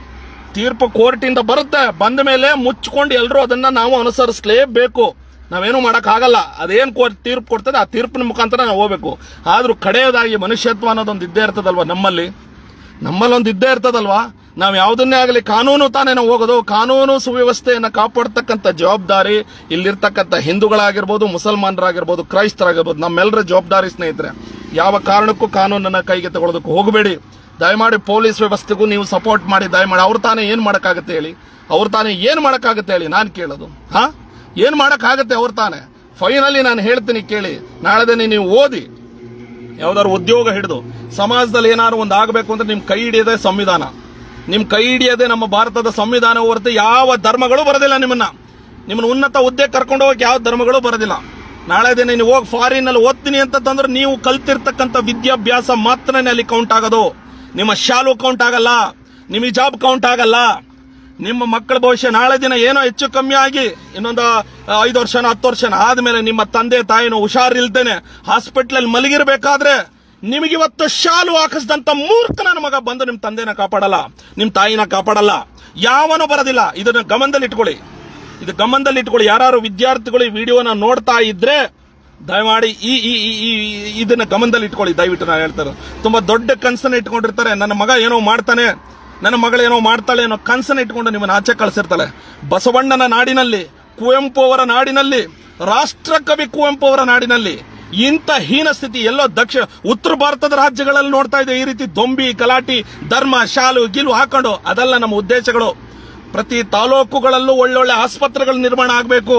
ತೀರ್ಪು ಕೋರ್ಟಿಂದ ಬರುತ್ತೆ ಬಂದ ಮೇಲೆ ಮುಚ್ಕೊಂಡು ಎಲ್ಲರೂ ಅದನ್ನ ನಾವು ಅನುಸರಿಸಲೇಬೇಕು ನಾವೇನು ಆಗಲ್ಲ ಅದೇನು ಕೋರ್ಟ್ ತೀರ್ಪು ಕೊಡ್ತದೆ ಆ ತೀರ್ಪಿನ ಮುಖಾಂತರ ನಾವು ಹೋಗ್ಬೇಕು ಆದ್ರೂ ಕಡೆಯದಾಗಿ ಮನುಷ್ಯತ್ವ ಅನ್ನೋದೊಂದು ಇದ್ದೇ ಇರ್ತದಲ್ವಾ ನಮ್ಮಲ್ಲಿ ನಮ್ಮಲ್ಲೊಂದು ಇದ್ದೇ ಇರ್ತದಲ್ವಾ ನಾವು ಯಾವುದನ್ನೇ ಆಗಲಿ ಕಾನೂನು ತಾನೇ ನಾವು ಹೋಗೋದು ಕಾನೂನು ಸುವ್ಯವಸ್ಥೆಯನ್ನು ಕಾಪಾಡ್ತಕ್ಕಂಥ ಜವಾಬ್ದಾರಿ ಇಲ್ಲಿರ್ತಕ್ಕಂಥ ಹಿಂದೂಗಳಾಗಿರ್ಬೋದು ಮುಸಲ್ಮಾನರಾಗಿರ್ಬೋದು ಕ್ರೈಸ್ತರಾಗಿರ್ಬೋದು ನಮ್ಮೆಲ್ಲರ ಜವಾಬ್ದಾರಿ ಸ್ನೇಹಿತರೆ ಯಾವ ಕಾರಣಕ್ಕೂ ಕಾನೂನನ್ನ ಕೈಗೆ ತಗೊಳ್ಳೋದಕ್ಕೆ ಹೋಗಬೇಡಿ ದಯಮಾಡಿ ಪೊಲೀಸ್ ವ್ಯವಸ್ಥೆಗೂ ನೀವು ಸಪೋರ್ಟ್ ಮಾಡಿ ದಯಮಾಡಿ ಅವ್ರು ತಾನೇ ಏನ್ ಮಾಡಕ್ಕಾಗತ್ತೆ ಹೇಳಿ ಅವ್ರು ತಾನೇ ಏನ್ ಮಾಡಕ್ಕಾಗತ್ತೆ ಹೇಳಿ ನಾನು ಕೇಳೋದು ಹಾ ಏನ್ ಮಾಡಕ್ಕಾಗತ್ತೆ ಅವ್ರು ತಾನೇ ಫೈನಲಿ ನಾನು ಹೇಳ್ತೀನಿ ಕೇಳಿ ನಾಳೆ ದಿನ ನೀವು ಓದಿ ಯಾವ್ದಾದ್ರು ಉದ್ಯೋಗ ಹಿಡಿದು ಸಮಾಜದಲ್ಲಿ ಏನಾದ್ರು ಒಂದು ಆಗಬೇಕು ಅಂದ್ರೆ ನಿಮ್ ಕೈ ಹಿಡಿಯೋದೇ ಸಂವಿಧಾನ ನಿಮ್ ಕೈ ಹಿಡಿಯೋದೇ ನಮ್ಮ ಭಾರತದ ಸಂವಿಧಾನ ಹೊರತು ಯಾವ ಧರ್ಮಗಳು ಬರೋದಿಲ್ಲ ನಿಮ್ಮನ್ನ ನಿಮ್ಮನ್ನ ಉನ್ನತ ಹುದ್ದೆ ಕರ್ಕೊಂಡು ಹೋಗಕ್ಕೆ ಯಾವ ಧರ್ಮಗಳು ಬರೋದಿಲ್ಲ ನಾಳೆ ದಿನ ನೀವು ಹೋಗಿ ಫಾರಿನ್ ಅಲ್ಲಿ ಓದ್ತೀನಿ ಅಂತಂದ್ರೆ ನೀವು ಕಲ್ತಿರ್ತಕ್ಕಂಥ ವಿದ್ಯಾಭ್ಯಾಸ ಮಾತ್ರನೇ ಅಲ್ಲಿ ಕೌಂಟ್ ಆಗೋದು ನಿಮ್ಮ ಶಾಲು ಕೌಂಟ್ ಆಗಲ್ಲ ನಿಮ್ಮ ಜಾಬ್ ಕೌಂಟ್ ಆಗಲ್ಲ ನಿಮ್ಮ ಮಕ್ಕಳ ಭವಿಷ್ಯ ನಾಳೆ ದಿನ ಏನೋ ಹೆಚ್ಚು ಕಮ್ಮಿ ಆಗಿ ಇನ್ನೊಂದು ಆ, ಐದು ವರ್ಷನ ಹತ್ತು ವರ್ಷನ ಆದ್ಮೇಲೆ ನಿಮ್ಮ ತಂದೆ ತಾಯಿನೋ ಹುಷಾರಿಲ್ದೇನೆ ಹಾಸ್ಪಿಟ್ಲಲ್ಲಿ ಮಲಗಿರ್ಬೇಕಾದ್ರೆ ನಿಮಗಿವತ್ತು ಶಾಲು ಹಾಕಿಸಿದಂತ ಮೂರ್ಖ ನನ್ನ ಮಗ ಬಂದು ನಿಮ್ಮ ತಂದೆನ ಕಾಪಾಡಲ್ಲ ನಿಮ್ಮ ತಾಯಿನ ಕಾಪಾಡಲ್ಲ ಯಾವನೂ ಬರೋದಿಲ್ಲ ಇದನ್ನ ಗಮನದಲ್ಲಿ ಇಟ್ಕೊಳ್ಳಿ ಇದು ಗಮನದಲ್ಲಿ ಇಟ್ಕೊಳ್ಳಿ ಯಾರು ವಿದ್ಯಾರ್ಥಿಗಳು ಈ ವಿಡಿಯೋನ ನೋಡ್ತಾ ಇದ್ರೆ ದಯಮಾಡಿ ಈ ಈ ಈ- ಈ- ಇದನ್ನ ಗಮನದಲ್ಲಿ ಇಟ್ಕೊಳ್ಳಿ ದಯವಿಟ್ಟು ನಾನು ಹೇಳ್ತಾರೆ ತುಂಬಾ ದೊಡ್ಡ ಕನಸನ್ನ ಇಟ್ಕೊಂಡಿರ್ತಾರೆ ನನ್ನ ಮಗ ಏನೋ ಮಾಡ್ತಾನೆ ನನ್ನ ಮಗಳು ಏನೋ ಮಾಡ್ತಾಳೆ ಅನ್ನೋ ಕನಸನ್ನ ಇಟ್ಕೊಂಡು ನಿಮ್ಮನ್ನ ಆಚೆ ಕಳಿಸಿರ್ತಾಳೆ ಬಸವಣ್ಣನ ನಾಡಿನಲ್ಲಿ ಕುವೆಂಪು ಅವರ ನಾಡಿನಲ್ಲಿ ರಾಷ್ಟ್ರಕವಿ ಕುವೆಂಪು ಅವರ ನಾಡಿನಲ್ಲಿ ಇಂಥ ಹೀನ ಸ್ಥಿತಿ ಎಲ್ಲೋ ದಕ್ಷಿಣ ಉತ್ತರ ಭಾರತದ ರಾಜ್ಯಗಳಲ್ಲಿ ನೋಡ್ತಾ ಇದೆ ಈ ರೀತಿ ದೊಂಬಿ ಗಲಾಟಿ ಧರ್ಮ ಶಾಲು ಗಿಲು ಹಾಕೊಂಡು ಅದಲ್ಲ ನಮ್ಮ ಉದ್ದೇಶಗಳು ಪ್ರತಿ ತಾಲೂಕುಗಳಲ್ಲೂ ಒಳ್ಳೊಳ್ಳೆ ಆಸ್ಪತ್ರೆಗಳ ನಿರ್ಮಾಣ ಆಗಬೇಕು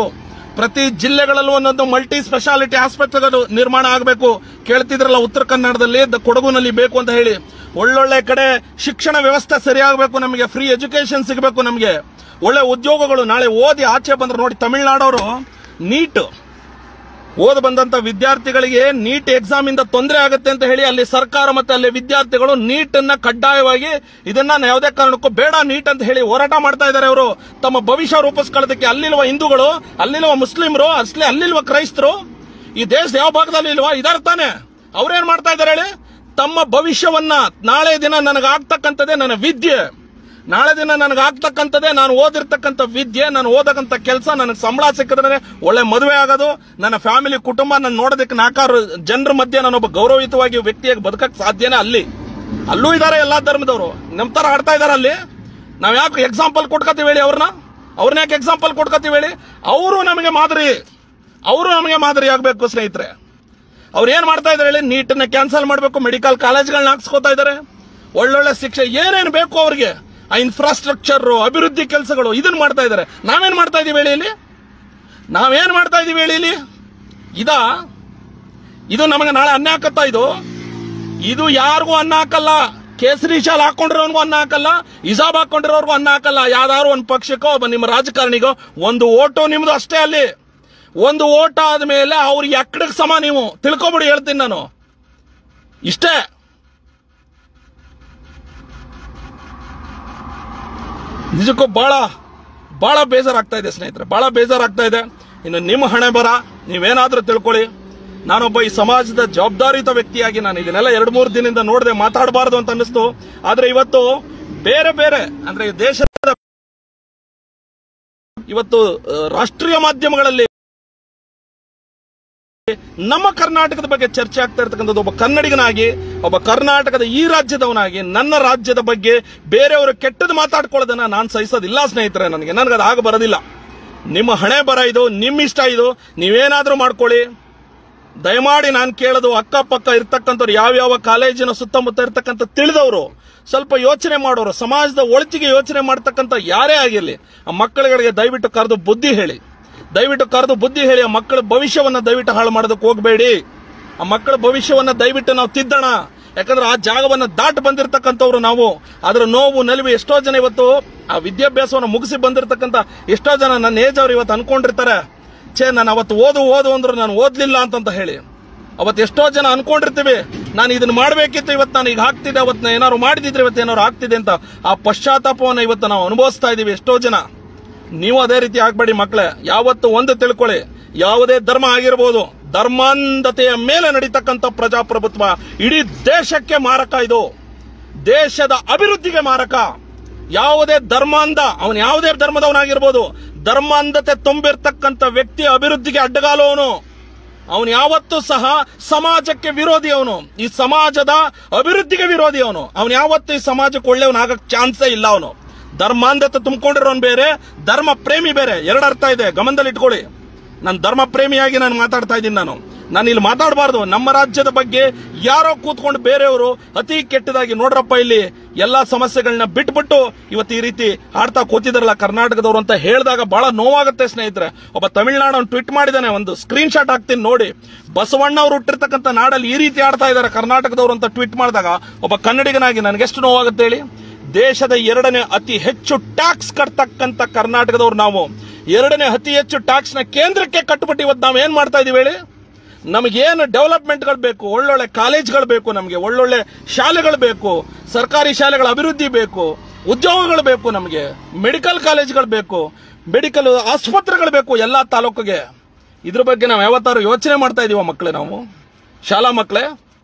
ಪ್ರತಿ ಜಿಲ್ಲೆಗಳಲ್ಲೂ ಒಂದೊಂದು ಮಲ್ಟಿ ಸ್ಪೆಷಾಲಿಟಿ ಆಸ್ಪತ್ರೆಗಳು ನಿರ್ಮಾಣ ಆಗಬೇಕು ಕೇಳ್ತಿದ್ರಲ್ಲ ಉತ್ತರ ಕನ್ನಡದಲ್ಲಿ ದ- ಕೊಡಗುನಲ್ಲಿ ಬೇಕು ಅಂತ ಹೇಳಿ ಒಳ್ಳೊಳ್ಳೆ ಕಡೆ ಶಿಕ್ಷಣ ವ್ಯವಸ್ಥೆ ಸರಿಯಾಗಬೇಕು ನಮಗೆ ಫ್ರೀ ಎಜುಕೇಶನ್ ಸಿಗಬೇಕು ನಮಗೆ ಒಳ್ಳೆ ಉದ್ಯೋಗಗಳು ನಾಳೆ ಓದಿ ಆಚೆ ಬಂದ್ರೆ ನೋಡಿ ತಮಿಳ್ನಾಡವರು ನೀಟ್ ಓದ್ ಬಂದಂತ ವಿದ್ಯಾರ್ಥಿಗಳಿಗೆ ನೀಟ್ ಎಕ್ಸಾಮ್ ಇಂದ ತೊಂದರೆ ಆಗುತ್ತೆ ಅಂತ ಹೇಳಿ ಅಲ್ಲಿ ಸರ್ಕಾರ ಮತ್ತೆ ಅಲ್ಲಿ ವಿದ್ಯಾರ್ಥಿಗಳು ನೀಟ್ ಅನ್ನ ಕಡ್ಡಾಯವಾಗಿ ಇದನ್ನ ಯಾವುದೇ ಕಾರಣಕ್ಕೂ ಬೇಡ ನೀಟ್ ಅಂತ ಹೇಳಿ ಹೋರಾಟ ಮಾಡ್ತಾ ಇದ್ದಾರೆ ಅವರು ತಮ್ಮ ಭವಿಷ್ಯ ರೂಪಿಸ್ಕೊಳ್ಳೋದಕ್ಕೆ ಅಲ್ಲಿಲ್ವ ಹಿಂದೂಗಳು ಅಲ್ಲಿಲ್ವ ಮುಸ್ಲಿಮರು ಅಸ್ಲಿ ಅಲ್ಲಿಲ್ವ ಕ್ರೈಸ್ತರು ಈ ದೇಶದ ಯಾವ ಭಾಗದಲ್ಲಿ ಇಲ್ವಾ ಇದಾರೆ ತಾನೆ ಅವ್ರೇನ್ ಮಾಡ್ತಾ ಇದ್ದಾರೆ ಹೇಳಿ ತಮ್ಮ ಭವಿಷ್ಯವನ್ನ ನಾಳೆ ದಿನ ನನಗಾಗ್ತಕ್ಕಂಥದ್ದೇ ನನ್ನ ವಿದ್ಯೆ ನಾಳೆ ದಿನ ನನಗೆ ಆಗ್ತಕ್ಕಂಥದ್ದೇ ನಾನು ಓದಿರ್ತಕ್ಕಂಥ ವಿದ್ಯೆ ನಾನು ಓದಕ್ಕಂಥ ಕೆಲಸ ನನಗೆ ಸಂಬಳ ಸಿಕ್ಕಿದ್ರೆ ಒಳ್ಳೆ ಮದುವೆ ಆಗೋದು ನನ್ನ ಫ್ಯಾಮಿಲಿ ಕುಟುಂಬ ನಾನು ನೋಡೋದಕ್ಕೆ ನಾಲ್ಕಾರು ಜನರ ಮಧ್ಯೆ ನಾನೊಬ್ಬ ಗೌರವಯುತವಾಗಿ ವ್ಯಕ್ತಿಯಾಗಿ ಬದುಕಕ್ಕೆ ಸಾಧ್ಯನೇ ಅಲ್ಲಿ ಅಲ್ಲೂ ಇದ್ದಾರೆ ಎಲ್ಲಾ ಧರ್ಮದವರು ನಮ್ಮ ತರ ಆಡ್ತಾ ಇದಾರೆ ಅಲ್ಲಿ ನಾವ್ ಯಾಕೆ ಎಕ್ಸಾಂಪಲ್ ಕೊಟ್ಕೋತೀವಿ ಹೇಳಿ ಅವ್ರನ್ನ ಅವ್ರನ್ನ ಯಾಕೆ ಎಕ್ಸಾಂಪಲ್ ಕೊಟ್ಕೋತೀವಿ ಹೇಳಿ ಅವರು ನಮಗೆ ಮಾದರಿ ಅವರು ನಮಗೆ ಮಾದರಿ ಆಗ್ಬೇಕು ಸ್ನೇಹಿತರೆ ಅವ್ರು ಏನ್ ಮಾಡ್ತಾ ಇದಾರೆ ಹೇಳಿ ನೀಟನ್ನ ಕ್ಯಾನ್ಸಲ್ ಮಾಡಬೇಕು ಮೆಡಿಕಲ್ ಕಾಲೇಜ್ಗಳನ್ನ ಹಾಕ್ಸ್ಕೊತಾ ಇದಾರೆ ಒಳ್ಳೊಳ್ಳೆ ಶಿಕ್ಷೆ ಏನೇನು ಬೇಕು ಅವ್ರಿಗೆ ಆ ಇನ್ಫ್ರಾಸ್ಟ್ರಕ್ಚರ್ ಅಭಿವೃದ್ಧಿ ಕೆಲಸಗಳು ಇದನ್ನ ಮಾಡ್ತಾ ಇದಾರೆ ನಾವೇನ್ ಮಾಡ್ತಾ ಇದೀವಿ ಹೇಳಿ ಇಲ್ಲಿ ನಾವೇನ್ ಮಾಡ್ತಾ ಇದೀವಿ ಹೇಳಿ ಇಲ್ಲಿ ಇದ ಇದು ನಮಗೆ ನಾಳೆ ಅನ್ನ ಹಾಕತ್ತಾ ಇದು ಇದು ಯಾರಿಗೂ ಅನ್ನ ಹಾಕಲ್ಲ ಕೇಸರಿ ಶಾಲ್ ಹಾಕೊಂಡಿರೋನ್ಗೂ ಅನ್ನ ಹಾಕಲ್ಲ ಇಜಾಬ್ ಹಾಕೊಂಡಿರೋರ್ಗೂ ಅನ್ನ ಹಾಕಲ್ಲ ಯಾವ್ದಾದ್ರು ಒಂದು ಪಕ್ಷಕ್ಕೋ ಒಬ್ಬ ನಿಮ್ಮ ರಾಜಕಾರಣಿಗೋ ಒಂದು ಓಟು ನಿಮ್ದು ಅಷ್ಟೇ ಅಲ್ಲಿ ಒಂದು ಓಟ್ ಆದ್ಮೇಲೆ ಅವ್ರಿಗೆ ಎಕ್ಕಡಕ್ಕೆ ಸಮ ನೀವು ತಿಳ್ಕೊಬಿಡಿ ಹೇಳ್ತೀನಿ ನಾನು ಇಷ್ಟೇ ನಿಜಕ್ಕೂ ಬಹಳ ಬಹಳ ಬೇಜಾರಾಗ್ತಾ ಇದೆ ಸ್ನೇಹಿತರೆ ಬಹಳ ಬೇಜಾರಾಗ್ತಾ ಇದೆ ಇನ್ನು ನಿಮ್ಮ ಹಣೆ ಬರ ನೀವೇನಾದ್ರೂ ತಿಳ್ಕೊಳ್ಳಿ ನಾನೊಬ್ಬ ಈ ಸಮಾಜದ ಜವಾಬ್ದಾರಿಯುತ ವ್ಯಕ್ತಿಯಾಗಿ ನಾನು ಇದನ್ನೆಲ್ಲ ಎರಡು ಮೂರು ದಿನದಿಂದ ನೋಡದೆ ಮಾತಾಡಬಾರದು ಅಂತ ಅನ್ನಿಸ್ತು ಆದ್ರೆ ಇವತ್ತು ಬೇರೆ ಬೇರೆ ಅಂದ್ರೆ ಈ ದೇಶದ ಇವತ್ತು ಆ, ರಾಷ್ಟ್ರೀಯ ಮಾಧ್ಯಮಗಳಲ್ಲಿ ನಮ್ಮ ಕರ್ನಾಟಕದ ಬಗ್ಗೆ ಚರ್ಚೆ ಆಗ್ತಾ ಇರ್ತಕ್ಕಂಥದ್ದು ಒಬ್ಬ ಕನ್ನಡಿಗನಾಗಿ ಒಬ್ಬ ಕರ್ನಾಟಕದ ಈ ರಾಜ್ಯದವನಾಗಿ ನನ್ನ ರಾಜ್ಯದ ಬಗ್ಗೆ ಬೇರೆಯವರು ಕೆಟ್ಟದ್ದು ಮಾತಾಡ್ಕೊಳ್ಳೋದನ್ನ ನಾನು ಸಹಿಸೋದಿಲ್ಲ ಸ್ನೇಹಿತರೆ ನನಗೆ ನನಗೆ ಅದು ಆಗ ಬರೋದಿಲ್ಲ ನಿಮ್ಮ ಹಣೆ ಬರ ಇದು ನಿಮ್ಮ ಇಷ್ಟ ಇದು ನೀವೇನಾದ್ರೂ ಮಾಡ್ಕೊಳ್ಳಿ ದಯಮಾಡಿ ನಾನು ಕೇಳೋದು ಅಕ್ಕಪಕ್ಕ ಇರ್ತಕ್ಕಂಥವ್ರು ಯಾವ್ಯಾವ ಕಾಲೇಜಿನ ಸುತ್ತಮುತ್ತ ಇರ್ತಕ್ಕಂಥ ತಿಳಿದವರು ಸ್ವಲ್ಪ ಯೋಚನೆ ಮಾಡೋರು ಸಮಾಜದ ಒಳಚಿಗೆ ಯೋಚನೆ ಮಾಡ್ತಕ್ಕಂಥ ಯಾರೇ ಆಗಿರಲಿ ಆ ಮಕ್ಕಳುಗಳಿಗೆ ದಯವಿಟ್ಟು ಕರೆದು ಬುದ್ಧಿ ಹೇಳಿ ದಯವಿಟ್ಟು ಕರೆದು ಬುದ್ಧಿ ಹೇಳಿ ಆ ಮಕ್ಕಳ ಭವಿಷ್ಯವನ್ನ ದಯವಿಟ್ಟು ಹಾಳು ಮಾಡೋದಕ್ಕೆ ಹೋಗಬೇಡಿ ಆ ಮಕ್ಕಳ ಭವಿಷ್ಯವನ್ನ ದಯವಿಟ್ಟು ನಾವು ತಿದ್ದಣ ಯಾಕಂದ್ರೆ ಆ ಜಾಗವನ್ನ ದಾಟಿ ಬಂದಿರತಕ್ಕಂಥವ್ರು ನಾವು ಅದರ ನೋವು ನಲಿವು ಎಷ್ಟೋ ಜನ ಇವತ್ತು ಆ ವಿದ್ಯಾಭ್ಯಾಸವನ್ನು ಮುಗಿಸಿ ಬಂದಿರತಕ್ಕಂಥ ಎಷ್ಟೋ ಜನ ನನ್ನ ಏಜ್ ಅವ್ರು ಇವತ್ತು ಅನ್ಕೊಂಡಿರ್ತಾರೆ ಛೇ ನಾನು ಅವತ್ತು ಓದು ಓದು ಅಂದ್ರು ನಾನು ಓದ್ಲಿಲ್ಲ ಅಂತಂತ ಹೇಳಿ ಅವತ್ತು ಎಷ್ಟೋ ಜನ ಅನ್ಕೊಂಡಿರ್ತೀವಿ ನಾನು ಇದನ್ನ ಮಾಡಬೇಕಿತ್ತು ಇವತ್ತು ನಾನು ಈಗ ಹಾಕ್ತಿದ್ದೆ ಅವತ್ತು ನಾನು ಏನಾದ್ರು ಮಾಡಿದಿದ್ರೆ ಇವತ್ತು ಏನಾದ್ರು ಆಗ್ತಿದೆ ಅಂತ ಆ ಪಶ್ಚಾತ್ತಾಪವನ್ನು ಇವತ್ತು ನಾವು ಅನುಭವಿಸ್ತಾ ಇದೀವಿ ಎಷ್ಟೋ ಜನ ನೀವು ಅದೇ ರೀತಿ ಆಗ್ಬೇಡಿ ಮಕ್ಕಳೇ ಯಾವತ್ತು ಒಂದು ತಿಳ್ಕೊಳ್ಳಿ ಯಾವುದೇ ಧರ್ಮ ಆಗಿರ್ಬೋದು ಧರ್ಮಾಂಧತೆಯ ಮೇಲೆ ನಡೀತಕ್ಕಂಥ ಪ್ರಜಾಪ್ರಭುತ್ವ ಇಡೀ ದೇಶಕ್ಕೆ ಮಾರಕ ಇದು ದೇಶದ ಅಭಿವೃದ್ಧಿಗೆ ಮಾರಕ ಯಾವುದೇ ಧರ್ಮಾಂಧ ಅವನು ಯಾವುದೇ ಧರ್ಮದವನಾಗಿರ್ಬೋದು ಧರ್ಮಾಂಧತೆ ತುಂಬಿರ್ತಕ್ಕಂಥ ವ್ಯಕ್ತಿ ಅಭಿವೃದ್ಧಿಗೆ ಅಡ್ಡಗಾಲು ಅವನು ಅವನು ಯಾವತ್ತೂ ಸಹ ಸಮಾಜಕ್ಕೆ ವಿರೋಧಿ ಅವನು ಈ ಸಮಾಜದ ಅಭಿವೃದ್ಧಿಗೆ ವಿರೋಧಿ ಅವನು ಅವನು ಯಾವತ್ತೂ ಈ ಸಮಾಜಕ್ಕೆ ಒಳ್ಳೆಯವನಾಗಕ್ ಚಾನ್ಸೇ ಇಲ್ಲ ಅವನು ಧರ್ಮಾಂಧತೆ ತುಂಬಿಕೊಂಡಿರೋನ್ ಬೇರೆ ಧರ್ಮ ಪ್ರೇಮಿ ಬೇರೆ ಎರಡು ಅರ್ಥ ಇದೆ ಗಮನದಲ್ಲಿ ಇಟ್ಕೊಳ್ಳಿ ನಾನು ಧರ್ಮ ಪ್ರೇಮಿಯಾಗಿ ನಾನು ಮಾತಾಡ್ತಾ ಇದ್ದೀನಿ ನಾನು ನಾನು ಇಲ್ಲಿ ಮಾತಾಡಬಾರ್ದು ನಮ್ಮ ರಾಜ್ಯದ ಬಗ್ಗೆ ಯಾರೋ ಕೂತ್ಕೊಂಡು ಬೇರೆಯವರು ಅತಿ ಕೆಟ್ಟದಾಗಿ ನೋಡ್ರಪ್ಪ ಇಲ್ಲಿ ಎಲ್ಲಾ ಸಮಸ್ಯೆಗಳನ್ನ ಬಿಟ್ಬಿಟ್ಟು ಇವತ್ತು ಈ ರೀತಿ ಆಡ್ತಾ ಕೂತಿದಾರಲ್ಲ ಕರ್ನಾಟಕದವರು ಅಂತ ಹೇಳಿದಾಗ ಬಹಳ ನೋವಾಗುತ್ತೆ ಸ್ನೇಹಿತರೆ ಒಬ್ಬ ತಮಿಳ್ನಾಡು ಟ್ವೀಟ್ ಮಾಡಿದಾನೆ ಒಂದು ಸ್ಕ್ರೀನ್ ಶಾಟ್ ಹಾಕ್ತೀನಿ ನೋಡಿ ಬಸವಣ್ಣ ಅವರು ಹುಟ್ಟಿರ್ತಕ್ಕಂಥ ನಾಡಲ್ಲಿ ಈ ರೀತಿ ಆಡ್ತಾ ಇದ್ದಾರೆ ಕರ್ನಾಟಕದವರು ಅಂತ ಟ್ವೀಟ್ ಮಾಡಿದಾಗ ಒಬ್ಬ ಕನ್ನಡಿಗನಾಗಿ ನನಗೆಷ್ಟು ನೋವಾಗುತ್ತೆ ಹೇಳಿ ದೇಶದ ಎರಡನೇ ಅತಿ ಹೆಚ್ಚು ಟ್ಯಾಕ್ಸ್ ಕಟ್ತಕ್ಕಂಥ ಕರ್ನಾಟಕದವ್ರು ನಾವು ಎರಡನೇ ಅತಿ ಹೆಚ್ಚು ಟ್ಯಾಕ್ಸ್ ನ ಕೇಂದ್ರಕ್ಕೆ ಕಟ್ಬಿಟ್ಟು ಇವತ್ತು ನಾವು ಏನ್ ಮಾಡ್ತಾ ಇದೀವಿ ಹೇಳಿ ನಮಗೇನು ಡೆವಲಪ್ಮೆಂಟ್ಗಳು ಬೇಕು ಒಳ್ಳೊಳ್ಳೆ ಕಾಲೇಜ್ಗಳು ಬೇಕು ನಮಗೆ ಒಳ್ಳೊಳ್ಳೆ ಶಾಲೆಗಳು ಬೇಕು ಸರ್ಕಾರಿ ಶಾಲೆಗಳ ಅಭಿವೃದ್ಧಿ ಬೇಕು ಉದ್ಯೋಗಗಳು ಬೇಕು ನಮಗೆ ಮೆಡಿಕಲ್ ಕಾಲೇಜ್ಗಳು ಬೇಕು ಮೆಡಿಕಲ್ ಆಸ್ಪತ್ರೆಗಳು ಬೇಕು ಎಲ್ಲಾ ತಾಲೂಕಿಗೆ ಇದ್ರ ಬಗ್ಗೆ ನಾವು ಯಾವತ್ತಾರು ಯೋಚನೆ ಮಾಡ್ತಾ ಇದೀವ ಮಕ್ಕಳೇ ನಾವು ಶಾಲಾ ಮಕ್ಕಳೇ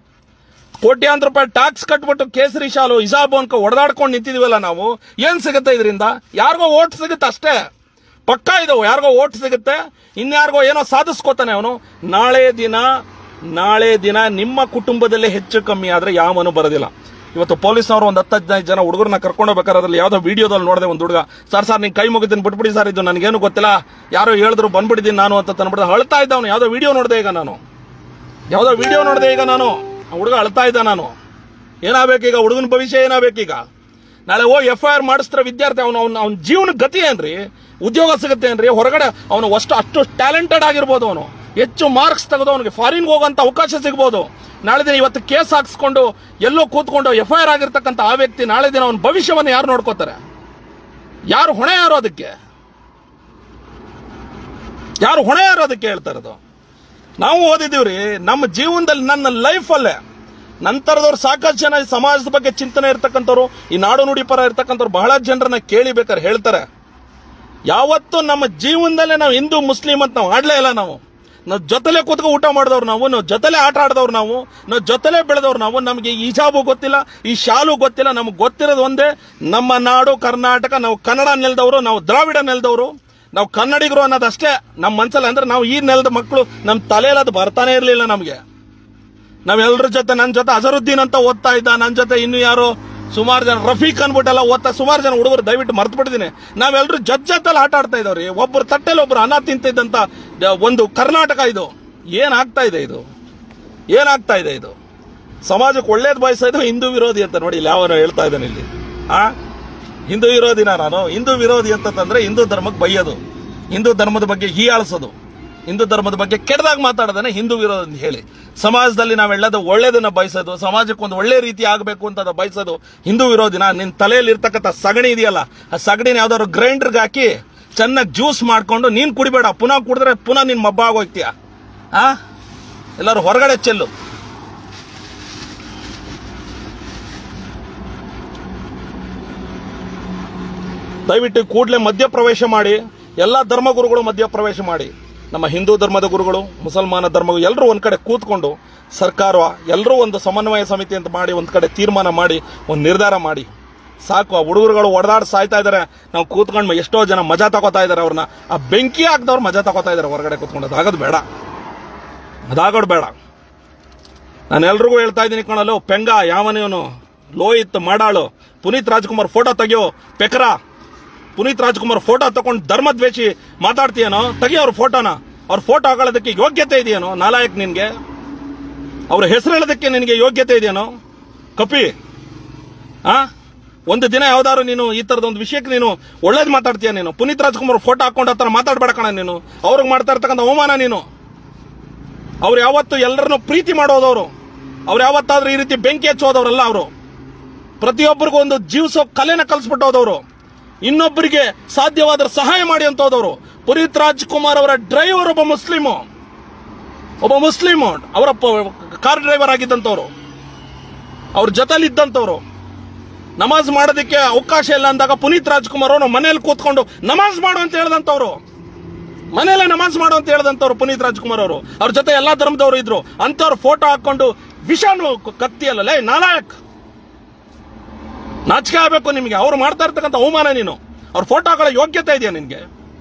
ಕೋಟ್ಯಾಂತರ ರೂಪಾಯಿ ಟ್ಯಾಕ್ಸ್ ಕಟ್ಬಿಟ್ಟು ಕೇಸರಿ ಶಾಲು ಇಜಾಬು ಅನ್ಕ ಹೊಡೆದಾಡ್ಕೊಂಡು ನಿಂತಿದೀವಲ್ಲ ನಾವು ಏನ್ ಸಿಗುತ್ತೆ ಇದರಿಂದ ಯಾರಿಗೋ ಓಟ್ ಸಿಗುತ್ತೆ ಅಷ್ಟೇ ಪಕ್ಕ ಇದು ಯಾರಿಗೋ ಓಟ್ ಸಿಗುತ್ತೆ ಇನ್ಯಾರಿಗೋ ಏನೋ ಸಾಧಿಸ್ಕೋತಾನೆ ಅವನು ನಾಳೆ ದಿನ ನಾಳೆ ದಿನ ನಿಮ್ಮ ಕುಟುಂಬದಲ್ಲೇ ಹೆಚ್ಚು ಕಮ್ಮಿ ಆದ್ರೆ ಯಾವನು ಬರೋದಿಲ್ಲ ಇವತ್ತು ಪೊಲೀಸ್ನವರು ಒಂದು ಹತ್ತು ಹದಿನೈದು ಜನ ಹುಡುಗರನ್ನ ಕರ್ಕೊಂಡು ಹೋಗ್ಬೇಕಾದ್ರೆ ಅದ್ರಲ್ಲಿ ಯಾವ್ದೋ ವಿಡಿಯೋದಲ್ಲಿ ನೋಡಿದೆ ಒಂದು ಹುಡುಗ ಸರ್ ಸರ್ ನಿಂಗೆ ಕೈ ಮುಗಿದ್ದೀನಿ ಬಿಟ್ಬಿಡಿ ಸರ್ ಇದು ನನಗೇನು ಗೊತ್ತಿಲ್ಲ ಯಾರೋ ಹೇಳಿದ್ರು ಬಂದ್ಬಿಟ್ಟಿದ್ದೀನಿ ನಾನು ಅಂತ ತಂದ್ಬಿಟ್ಟು ಅಳ್ತಾ ಇದ್ದ ಅವನು ಯಾವ್ದೋ ವಿಡಿಯೋ ನೋಡಿದೆ ಈಗ ನಾನು ಯಾವ್ದೋ ವಿಡಿಯೋ ನೋಡಿದೆ ಈಗ ನಾನು ಆ ಹುಡುಗ ಅಳ್ತಾ ಇದ್ದ ನಾನು ಏನಾಗಬೇಕೀಗ ಹುಡುಗನ ಭವಿಷ್ಯ ಏನಾಗಬೇಕೀಗ ನಾಳೆ ಹೋಗಿ ಎಫ್ ಐ ಆರ್ ಮಾಡಿಸ್ತಾರೆ ವಿದ್ಯಾರ್ಥಿ ಅವನು ಅವ್ನ ಅವ್ನ ಜೀವನ ಗತಿ ಏನ್ರಿ ಉದ್ಯೋಗ ಸಿಗುತ್ತೆ ಏನ್ರಿ ಹೊರಗಡೆ ಅವನು ಅಷ್ಟು ಅಷ್ಟು ಟ್ಯಾಲೆಂಟೆಡ್ ಆಗಿರ್ಬೋದು ಅವನು ಹೆಚ್ಚು ಮಾರ್ಕ್ಸ್ ತೆಗೆದು ಅವನಿಗೆ ಫಾರಿನ್ಗೆ ಹೋಗೋಂಥ ಅವಕಾಶ ಸಿಗ್ಬೋದು ನಾಳೆ ದಿನ ಇವತ್ತು ಕೇಸ್ ಹಾಕ್ಸ್ಕೊಂಡು ಎಲ್ಲೋ ಕೂತ್ಕೊಂಡು ಎಫ್ ಐ ಆರ್ ಆಗಿರ್ತಕ್ಕಂಥ ಆ ವ್ಯಕ್ತಿ ನಾಳೆ ದಿನ ಅವನ ಭವಿಷ್ಯವನ್ನು ಯಾರು ನೋಡ್ಕೋತಾರೆ ಯಾರು ಹೊಣೆ ಯಾರು ಅದಕ್ಕೆ ಯಾರು ಹೊಣೆ ಯಾರು ಅದಕ್ಕೆ ಹೇಳ್ತಾ ಇರೋದು ನಾವು ಓದಿದೀವ್ರಿ ನಮ್ಮ ಜೀವನದಲ್ಲಿ ನನ್ನ ಲೈಫಲ್ಲೇ ನಂತರದವ್ರು ಸಾಕಷ್ಟು ಜನ ಈ ಸಮಾಜದ ಬಗ್ಗೆ ಚಿಂತನೆ ಇರ್ತಕ್ಕಂಥವ್ರು ಈ ನಾಡು ನುಡಿ ಪರ ಇರ್ತಕ್ಕಂಥವ್ರು ಬಹಳ ಜನರನ್ನ ಕೇಳಿ ಬೇಕಾದ್ರೆ ಹೇಳ್ತಾರೆ ಯಾವತ್ತೂ ನಮ್ಮ ಜೀವನದಲ್ಲೇ ನಾವು ಹಿಂದೂ ಮುಸ್ಲಿಂ ಅಂತ ನಾವು ಆಡ್ಲೇ ಇಲ್ಲ ನಾವು ನಾವು ಜೊತೆಲೆ ಕೂತ್ಕೊ ಊಟ ಮಾಡಿದವ್ರು ನಾವು ನಾವು ಜೊತೆಲೆ ಆಟ ಆಡಿದವ್ರು ನಾವು ನಾವು ಜೊತೆಲೆ ಬೆಳೆದವ್ರು ನಾವು ನಮಗೆ ಈ ಹಿಜಾಬು ಗೊತ್ತಿಲ್ಲ ಈ ಶಾಲು ಗೊತ್ತಿಲ್ಲ ನಮಗೆ ಗೊತ್ತಿರೋದು ಒಂದೇ ನಮ್ಮ ನಾಡು ಕರ್ನಾಟಕ ನಾವು ಕನ್ನಡ ನೆಲದವರು ನಾವು ದ್ರಾವಿಡ ನೆಲದವರು ನಾವು ಕನ್ನಡಿಗರು ಅನ್ನೋದಷ್ಟೇ ನಮ್ಮ ಮನ್ಸಲ್ಲಿ ಅಂದ್ರೆ ನಾವು ಈ ನೆಲದ ಮಕ್ಕಳು ನಮ್ಮ ತಲೆಯಲ್ಲಿ ಅದು ಬರ್ತಾನೆ ಇರಲಿಲ್ಲ ನಮಗೆ ನಾವೆಲ್ಲರ ಜೊತೆ ನನ್ನ ಜೊತೆ ಅಜರುದ್ದೀನ್ ಅಂತ ಓದ್ತಾ ಇದ್ದ ನನ್ನ ಜೊತೆ ಇನ್ನು ಯಾರು ಸುಮಾರು ಜನ ರಫೀಕ್ ಅನ್ಬಿಟ್ಟೆಲ್ಲ ಓದ್ತಾ ಸುಮಾರು ಜನ ಹುಡುಗರು ದಯವಿಟ್ಟು ಮರ್ತು ಬಿಟ್ಟಿದ್ದೀನಿ ನಾವೆಲ್ಲರೂ ಜೊತೆ ಜೊತೆಲಿ ಆಟ ಆಡ್ತಾ ಇದಾವ್ರಿ ಒಬ್ಬರು ತಟ್ಟೆಲಿ ಒಬ್ರು ಅನ್ನ ತಿಂತಿದ್ದಂತ ದ- ಒಂದು ಕರ್ನಾಟಕ ಇದು ಏನಾಗ್ತಾ ಇದೆ ಇದು ಏನಾಗ್ತಾ ಇದೆ ಇದು ಸಮಾಜಕ್ಕೆ ಒಳ್ಳೇದು ಬಯಸೋದು ಹಿಂದೂ ವಿರೋಧಿ ಅಂತ ನೋಡಿ ಇಲ್ಲಿ ಯಾವ ಹೇಳ್ತಾ ಇದ್ದಾನೆ ಇಲ್ಲಿ ಆ ಹಿಂದೂ ವಿರೋಧಿನ ನಾನು ಹಿಂದೂ ವಿರೋಧಿ ಅಂತಂದ್ರೆ ಹಿಂದೂ ಧರ್ಮಕ್ಕೆ ಬೈಯೋದು ಹಿಂದೂ ಧರ್ಮದ ಬಗ್ಗೆ ಹೀಯಾಳಿಸೋದು ಹಿಂದೂ ಧರ್ಮದ ಬಗ್ಗೆ ಕೆಟ್ಟದಾಗ ಮಾತಾಡೋದನ್ನ ಹಿಂದೂ ವಿರೋಧ ಅಂತ ಹೇಳಿ ಸಮಾಜದಲ್ಲಿ ನಾವೆಲ್ಲದು ಒಳ್ಳೇದನ್ನ ಬಯಸೋದು ಸಮಾಜಕ್ಕೆ ಒಂದು ಒಳ್ಳೆ ರೀತಿ ಆಗಬೇಕು ಅಂತ ಬಯಸೋದು ಹಿಂದೂ ವಿರೋಧಿನ ನಿನ್ನ ತಲೆಯಲ್ಲಿ ಇರ್ತಕ್ಕಂಥ ಸಗಣಿ ಇದೆಯಲ್ಲ ಆ ಸಗಣಿನ ಯಾವ್ದಾದ್ರು ಗ್ರೈಂಡರ್ಗೆ ಹಾಕಿ ಚೆನ್ನಾಗಿ ಜ್ಯೂಸ್ ಮಾಡ್ಕೊಂಡು ನೀನ್ ಕುಡಿಬೇಡ ಪುನಃ ಕುಡಿದ್ರೆ ಪುನಃ ನಿನ್ ಮಬ್ಬ ಆಗೋಗ್ತೀಯ ಆ ಎಲ್ಲರೂ ಹೊರಗಡೆ ಚೆಲ್ಲು ದಯವಿಟ್ಟು ಕೂಡಲೇ ಮಧ್ಯಪ್ರವೇಶ ಮಾಡಿ ಎಲ್ಲ ಧರ್ಮಗುರುಗಳು ಮಧ್ಯಪ್ರವೇಶ ಮಾಡಿ ನಮ್ಮ ಹಿಂದೂ ಧರ್ಮದ ಗುರುಗಳು ಮುಸಲ್ಮಾನ ಧರ್ಮ ಎಲ್ಲರೂ ಒಂದ್ ಕಡೆ ಕೂತ್ಕೊಂಡು ಸರ್ಕಾರ ಎಲ್ಲರೂ ಒಂದು ಸಮನ್ವಯ ಸಮಿತಿ ಅಂತ ಮಾಡಿ ಒಂದ್ ಕಡೆ ತೀರ್ಮಾನ ಮಾಡಿ ಒಂದು ನಿರ್ಧಾರ ಮಾಡಿ ಸಾಕು ಆ ಹುಡುಗರುಗಳು ಒಡೆದಾಡ್ ಸಾಯ್ತಾ ಇದಾರೆ ನಾವು ಕೂತ್ಕೊಂಡು ಎಷ್ಟೋ ಜನ ಮಜಾ ತಗೋತಾ ಇದಾರೆ ಅವ್ರನ್ನ ಆ ಬೆಂಕಿ ಹಾಕ್ದವ್ರು ಮಜಾ ತಗೋತಾ ಇದಾರೆ ಹೊರಗಡೆ ಕೂತ್ಕೊಂಡು ಅದಾಗೋದು ಬೇಡ ಅದಾಗೋದು ಬೇಡ ನಾನು ಎಲ್ರಿಗೂ ಹೇಳ್ತಾ ಇದ್ದೀನಿ ಕಣಲು ಪೆಂಗ ಯಾವನೇವನು ಲೋಹಿತ್ ಮಾಡಾಳು ಪುನೀತ್ ರಾಜ್ಕುಮಾರ್ ಫೋಟೋ ತೆಗಿಯೋ ಪೆಕ್ರ ಪುನೀತ್ ರಾಜ್ಕುಮಾರ್ ಫೋಟೋ ತಗೊಂಡು ಧರ್ಮದ್ವೇಷಿ ಮಾತಾಡ್ತೀಯನೋ ತೆಗಿ ಅವ್ರ ಫೋಟೋನ ಅವ್ರ ಫೋಟೋ ಹಾಕೊಳ್ಳೋದಕ್ಕೆ ಯೋಗ್ಯತೆ ಇದೆಯೇನೋ ನಾಲಾಯಕ್ ನಿನ್ಗೆ ಅವ್ರ ಹೆಸರು ಹೇಳೋದಕ್ಕೆ ನಿನಗೆ ಯೋಗ್ಯತೆ ಇದೆಯೇನೋ ಕಪಿ ಆ ಒಂದು ದಿನ ಯಾವ್ದಾದ್ರು ನೀನು ಈ ತರದ ಒಂದು ವಿಷಯಕ್ಕೆ ನೀನು ಒಳ್ಳೇದು ಮಾತಾಡ್ತೀಯ ನೀನು ಪುನೀತ್ ರಾಜ್ಕುಮಾರ್ ಫೋಟೋ ಹಾಕೊಂಡು ಹತ್ರ ಮಾತಾಡ್ಬೇಡ ಕಣ ನೀನು ಅವ್ರಿಗೆ ಮಾಡ್ತಾ ಇರ್ತಕ್ಕಂಥ ಅವಮಾನ ನೀನು ಅವ್ರು ಯಾವತ್ತು ಎಲ್ಲರನ್ನು ಪ್ರೀತಿ ಮಾಡೋದವರು ಅವ್ರು ಯಾವತ್ತಾದ್ರೂ ಈ ರೀತಿ ಬೆಂಕಿ ಹಚ್ಚೋದವ್ರಲ್ಲ ಅವರು ಪ್ರತಿಯೊಬ್ಬರಿಗೂ ಒಂದು ಜೀವಿಸೋ ಕಲೆನ ಕಲಿಸ್ಬಿಟ್ಟು ಹೋದವರು ಇನ್ನೊಬ್ಬರಿಗೆ ಸಾಧ್ಯವಾದ್ರೆ ಸಹಾಯ ಮಾಡಿ ಅಂತ ಹೋದವರು ಪುನೀತ್ ರಾಜ್ಕುಮಾರ್ ಅವರ ಡ್ರೈವರ್ ಒಬ್ಬ ಮುಸ್ಲಿಮು ಒಬ್ಬ ಮುಸ್ಲಿಮು ಅವರ ಪ- ಕಾರ್ ಡ್ರೈವರ್ ಆಗಿದ್ದಂಥವ್ರು ಅವ್ರ ಜೊತೆಲಿ ಇದ್ದಂಥವ್ರು ನಮಾಜ್ ಮಾಡೋದಕ್ಕೆ ಅವಕಾಶ ಇಲ್ಲ ಅಂದಾಗ ಪುನೀತ್ ರಾಜ್ಕುಮಾರ್ ಅವರು ಮನೇಲಿ ಕೂತ್ಕೊಂಡು ನಮಾಜ್ ಮಾಡು ಅಂತ ಹೇಳ್ದಂಥವ್ರು ಮನೆಯಲ್ಲೇ ನಮಾಜ್ ಮಾಡು ಅಂತ ಹೇಳ್ದಂಥವ್ರು ಪುನೀತ್ ರಾಜ್ಕುಮಾರ್ ಅವರು ಅವ್ರ ಜೊತೆ ಎಲ್ಲಾ ಧರ್ಮದವರು ಇದ್ರು ಅಂತವ್ರ ಫೋಟೋ ಹಾಕೊಂಡು ವಿಷಾನು ಕತ್ತಿಯಲ್ಲ ಲೇ ನಾಲಾಯಕ್ ನಾಚಿಕೆ ಆಗ್ಬೇಕು ನಿಮಗೆ ಅವ್ರು ಮಾಡ್ತಾ ಇರ್ತಕ್ಕಂಥ ಅವಮಾನ ನೀನು ಅವ್ರ ಫೋಟೋ ಹಾಕೊಳ್ಳೋ ಯೋಗ್ಯತೆ ಇದೆಯಾ ನಿನ್ಗೆ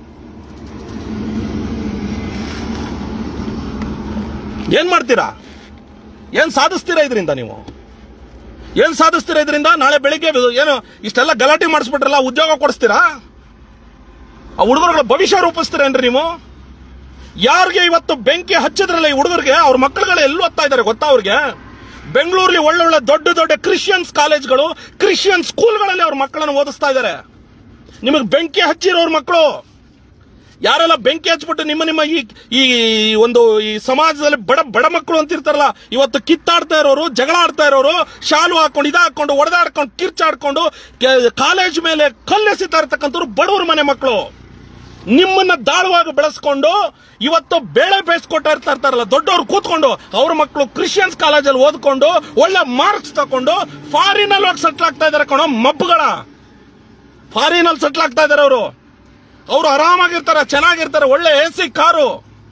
ಏನ್ ಮಾಡ್ತೀರಾ ಏನ್ ಸಾಧಿಸ್ತೀರಾ ಇದರಿಂದ ನೀವು ಏನ್ ಸಾಧಿಸ್ತೀರಾ ಇದರಿಂದ ನಾಳೆ ಬೆಳಿಗ್ಗೆ ಏನು ಇಷ್ಟೆಲ್ಲ ಗಲಾಟೆ ಮಾಡಿಸ್ಬಿಟ್ರಲ್ಲ ಉದ್ಯೋಗ ಕೊಡಿಸ್ತೀರಾ ಆ ಹುಡುಗರುಗಳ ಭವಿಷ್ಯ ರೂಪಿಸ್ತೀರೇನ್ರಿ ನೀವು ಯಾರಿಗೆ ಇವತ್ತು ಬೆಂಕಿ ಹಚ್ಚಿದ್ರಲ್ಲ ಈ ಹುಡುಗರಿಗೆ ಅವ್ರ ಮಕ್ಕಳುಗಳು ಎಲ್ಲೂ ಓದ್ತಾ ಇದ್ದಾರೆ ಗೊತ್ತಾ ಅವ್ರಿಗೆ ಬೆಂಗಳೂರಲ್ಲಿ ಒಳ್ಳೊಳ್ಳೆ ದೊಡ್ಡ ದೊಡ್ಡ ಕ್ರಿಶ್ಚಿಯನ್ಸ್ ಕಾಲೇಜ್ಗಳು ಕ್ರಿಶ್ಚಿಯನ್ ಸ್ಕೂಲ್ಗಳಲ್ಲಿ ಅವ್ರ ಮಕ್ಕಳನ್ನು ಓದಿಸ್ತಾ ಇದ್ದಾರೆ ನಿಮಗೆ ಬೆಂಕಿ ಹಚ್ಚಿರೋರ್ ಮಕ್ಕಳು ಯಾರೆಲ್ಲ ಬೆಂಕಿ ಹಚ್ಬಿಟ್ಟು ನಿಮ್ಮ ನಿಮ್ಮ ಈ ಈ ಒಂದು ಈ ಸಮಾಜದಲ್ಲಿ ಬಡ ಬಡ ಮಕ್ಕಳು ಅಂತ ಇರ್ತಾರಲ್ಲ ಇವತ್ತು ಕಿತ್ತಾಡ್ತಾ ಇರೋರು ಜಗಳ ಆಡ್ತಾ ಇರೋರು ಶಾಲು ಹಾಕೊಂಡು ಇದ ಹಾಕೊಂಡು ಹೊಡೆದಾಡ್ಕೊಂಡು ಕಿರ್ಚಾಡ್ಕೊಂಡು ಕೆ- ಕಾಲೇಜ್ ಮೇಲೆ ಕಲ್ಲೆಸಿತಾ ಇರ್ತಕ್ಕಂಥವ್ರು ಬಡವ್ರ ಮನೆ ಮಕ್ಕಳು ನಿಮ್ಮನ್ನ ದಾಳವಾಗಿ ಬೆಳೆಸ್ಕೊಂಡು ಇವತ್ತು ಬೇಳೆ ಬೇಯಿಸ್ಕೊಟ್ಟ ಇರ್ತಾ ಇರ್ತಾರಲ್ಲ ದೊಡ್ಡವ್ರು ಕೂತ್ಕೊಂಡು ಅವ್ರ ಮಕ್ಕಳು ಕ್ರಿಶ್ಚಿಯನ್ಸ್ ಕಾಲೇಜಲ್ಲಿ ಓದ್ಕೊಂಡು ಒಳ್ಳೆ ಮಾರ್ಕ್ಸ್ ತಕೊಂಡು ಫಾರಿನ್ ಅಲ್ಲಿ ಹೋಗಿ ಸೆಟ್ಲ್ ಆಗ್ತಾ ಇದಾರೆ ಕಣೋ ಮಬ್ಬುಗಳ ಫಾರಿನ್ ಅಲ್ಲಿ ಸೆಟ್ಲ್ ಆಗ್ತಾ ಇದಾರೆ ಅವರು ಅವರು ಆರಾಮಾಗಿರ್ತಾರೆ ಚೆನ್ನಾಗಿರ್ತಾರೆ ಒಳ್ಳೆ ಎ ಸಿ ಕಾರು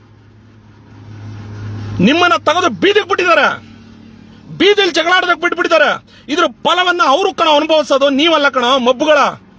ನಿಮ್ಮನ್ನ ತೆಗೆದು ಬೀದಿಗೆ ಬಿಟ್ಟಿದ್ದಾರೆ ಬೀದಿಲಿ ಜಗಳಾಡೋದಕ್ಕೆ ಬಿಟ್ಬಿಟ್ಟಿದ್ದಾರೆ ಇದ್ರ ಫಲವನ್ನ ಅವರು ಕಣ ಅನುಭವಿಸೋದು ನೀವಲ್ಲ ಕಣ ಮಬ್ಬುಗಳ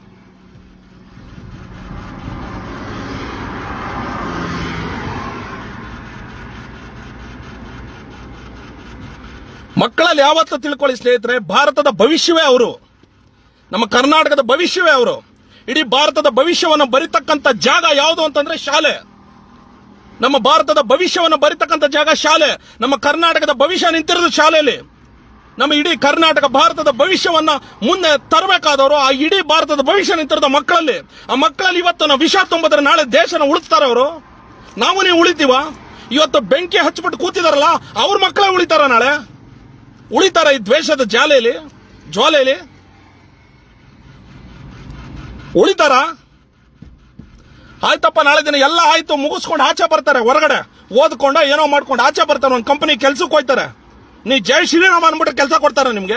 ಮಕ್ಕಳಲ್ಲಿ ಯಾವತ್ತೂ ತಿಳ್ಕೊಳ್ಳಿ ಸ್ನೇಹಿತರೆ ಭಾರತದ ಭವಿಷ್ಯವೇ ಅವರು ನಮ್ಮ ಕರ್ನಾಟಕದ ಭವಿಷ್ಯವೇ ಅವರು ಇಡೀ ಭಾರತದ ಭವಿಷ್ಯವನ್ನು ಬರಿತಕ್ಕಂಥ ಜಾಗ ಯಾವುದು ಅಂತಂದ್ರೆ ಶಾಲೆ ನಮ್ಮ ಭಾರತದ ಭವಿಷ್ಯವನ್ನು ಬರಿತಕ್ಕಂಥ ಜಾಗ ಶಾಲೆ ನಮ್ಮ ಕರ್ನಾಟಕದ ಭವಿಷ್ಯ ನಿಂತಿರೋದು ಶಾಲೆಯಲ್ಲಿ ನಮ್ಮ ಇಡೀ ಕರ್ನಾಟಕ ಭಾರತದ ಭವಿಷ್ಯವನ್ನ ಮುಂದೆ ತರಬೇಕಾದವರು ಆ ಇಡೀ ಭಾರತದ ಭವಿಷ್ಯ ನಿಂತಿರೋದು ಮಕ್ಕಳಲ್ಲಿ ಆ ಮಕ್ಕಳಲ್ಲಿ ಇವತ್ತು ನಾವು ವಿಷ ತುಂಬಿದ್ರೆ ನಾಳೆ ದೇಶನ ಉಳಿಸ್ತಾರ ಅವರು ನಾವು ನೀವು ಉಳಿತೀವ ಇವತ್ತು ಬೆಂಕಿ ಹಚ್ಬಿಟ್ಟು ಕೂತಿದಾರಲ್ಲ ಅವ್ರ ಮಕ್ಕಳೇ ಉಳಿತಾರ ನಾಳೆ ಉಳಿತಾರ ಈ ದ್ವೇಷದ ಜಾಲೆಯಲ್ಲಿ ಜ್ವಾಲೆಯಲ್ಲಿ ಉಳಿತಾರ ಆಯ್ತಪ್ಪ ನಾಳೆ ದಿನ ಎಲ್ಲ ಆಯ್ತು ಮುಗಿಸ್ಕೊಂಡು ಆಚೆ ಬರ್ತಾರೆ ಹೊರಗಡೆ ಓದ್ಕೊಂಡು ಏನೋ ಮಾಡ್ಕೊಂಡು ಆಚೆ ಬರ್ತಾರೆ ಒಂದು ಕಂಪನಿ ಕೆಲ್ಸಕ್ಕೆ ಹೋಯ್ತಾರೆ ನೀ ಜೈ ಶ್ರೀರಾಮ್ ಅಂದ್ಬಿಟ್ರೆ ಕೆಲಸ ಕೊಡ್ತಾರ ನಿಮ್ಗೆ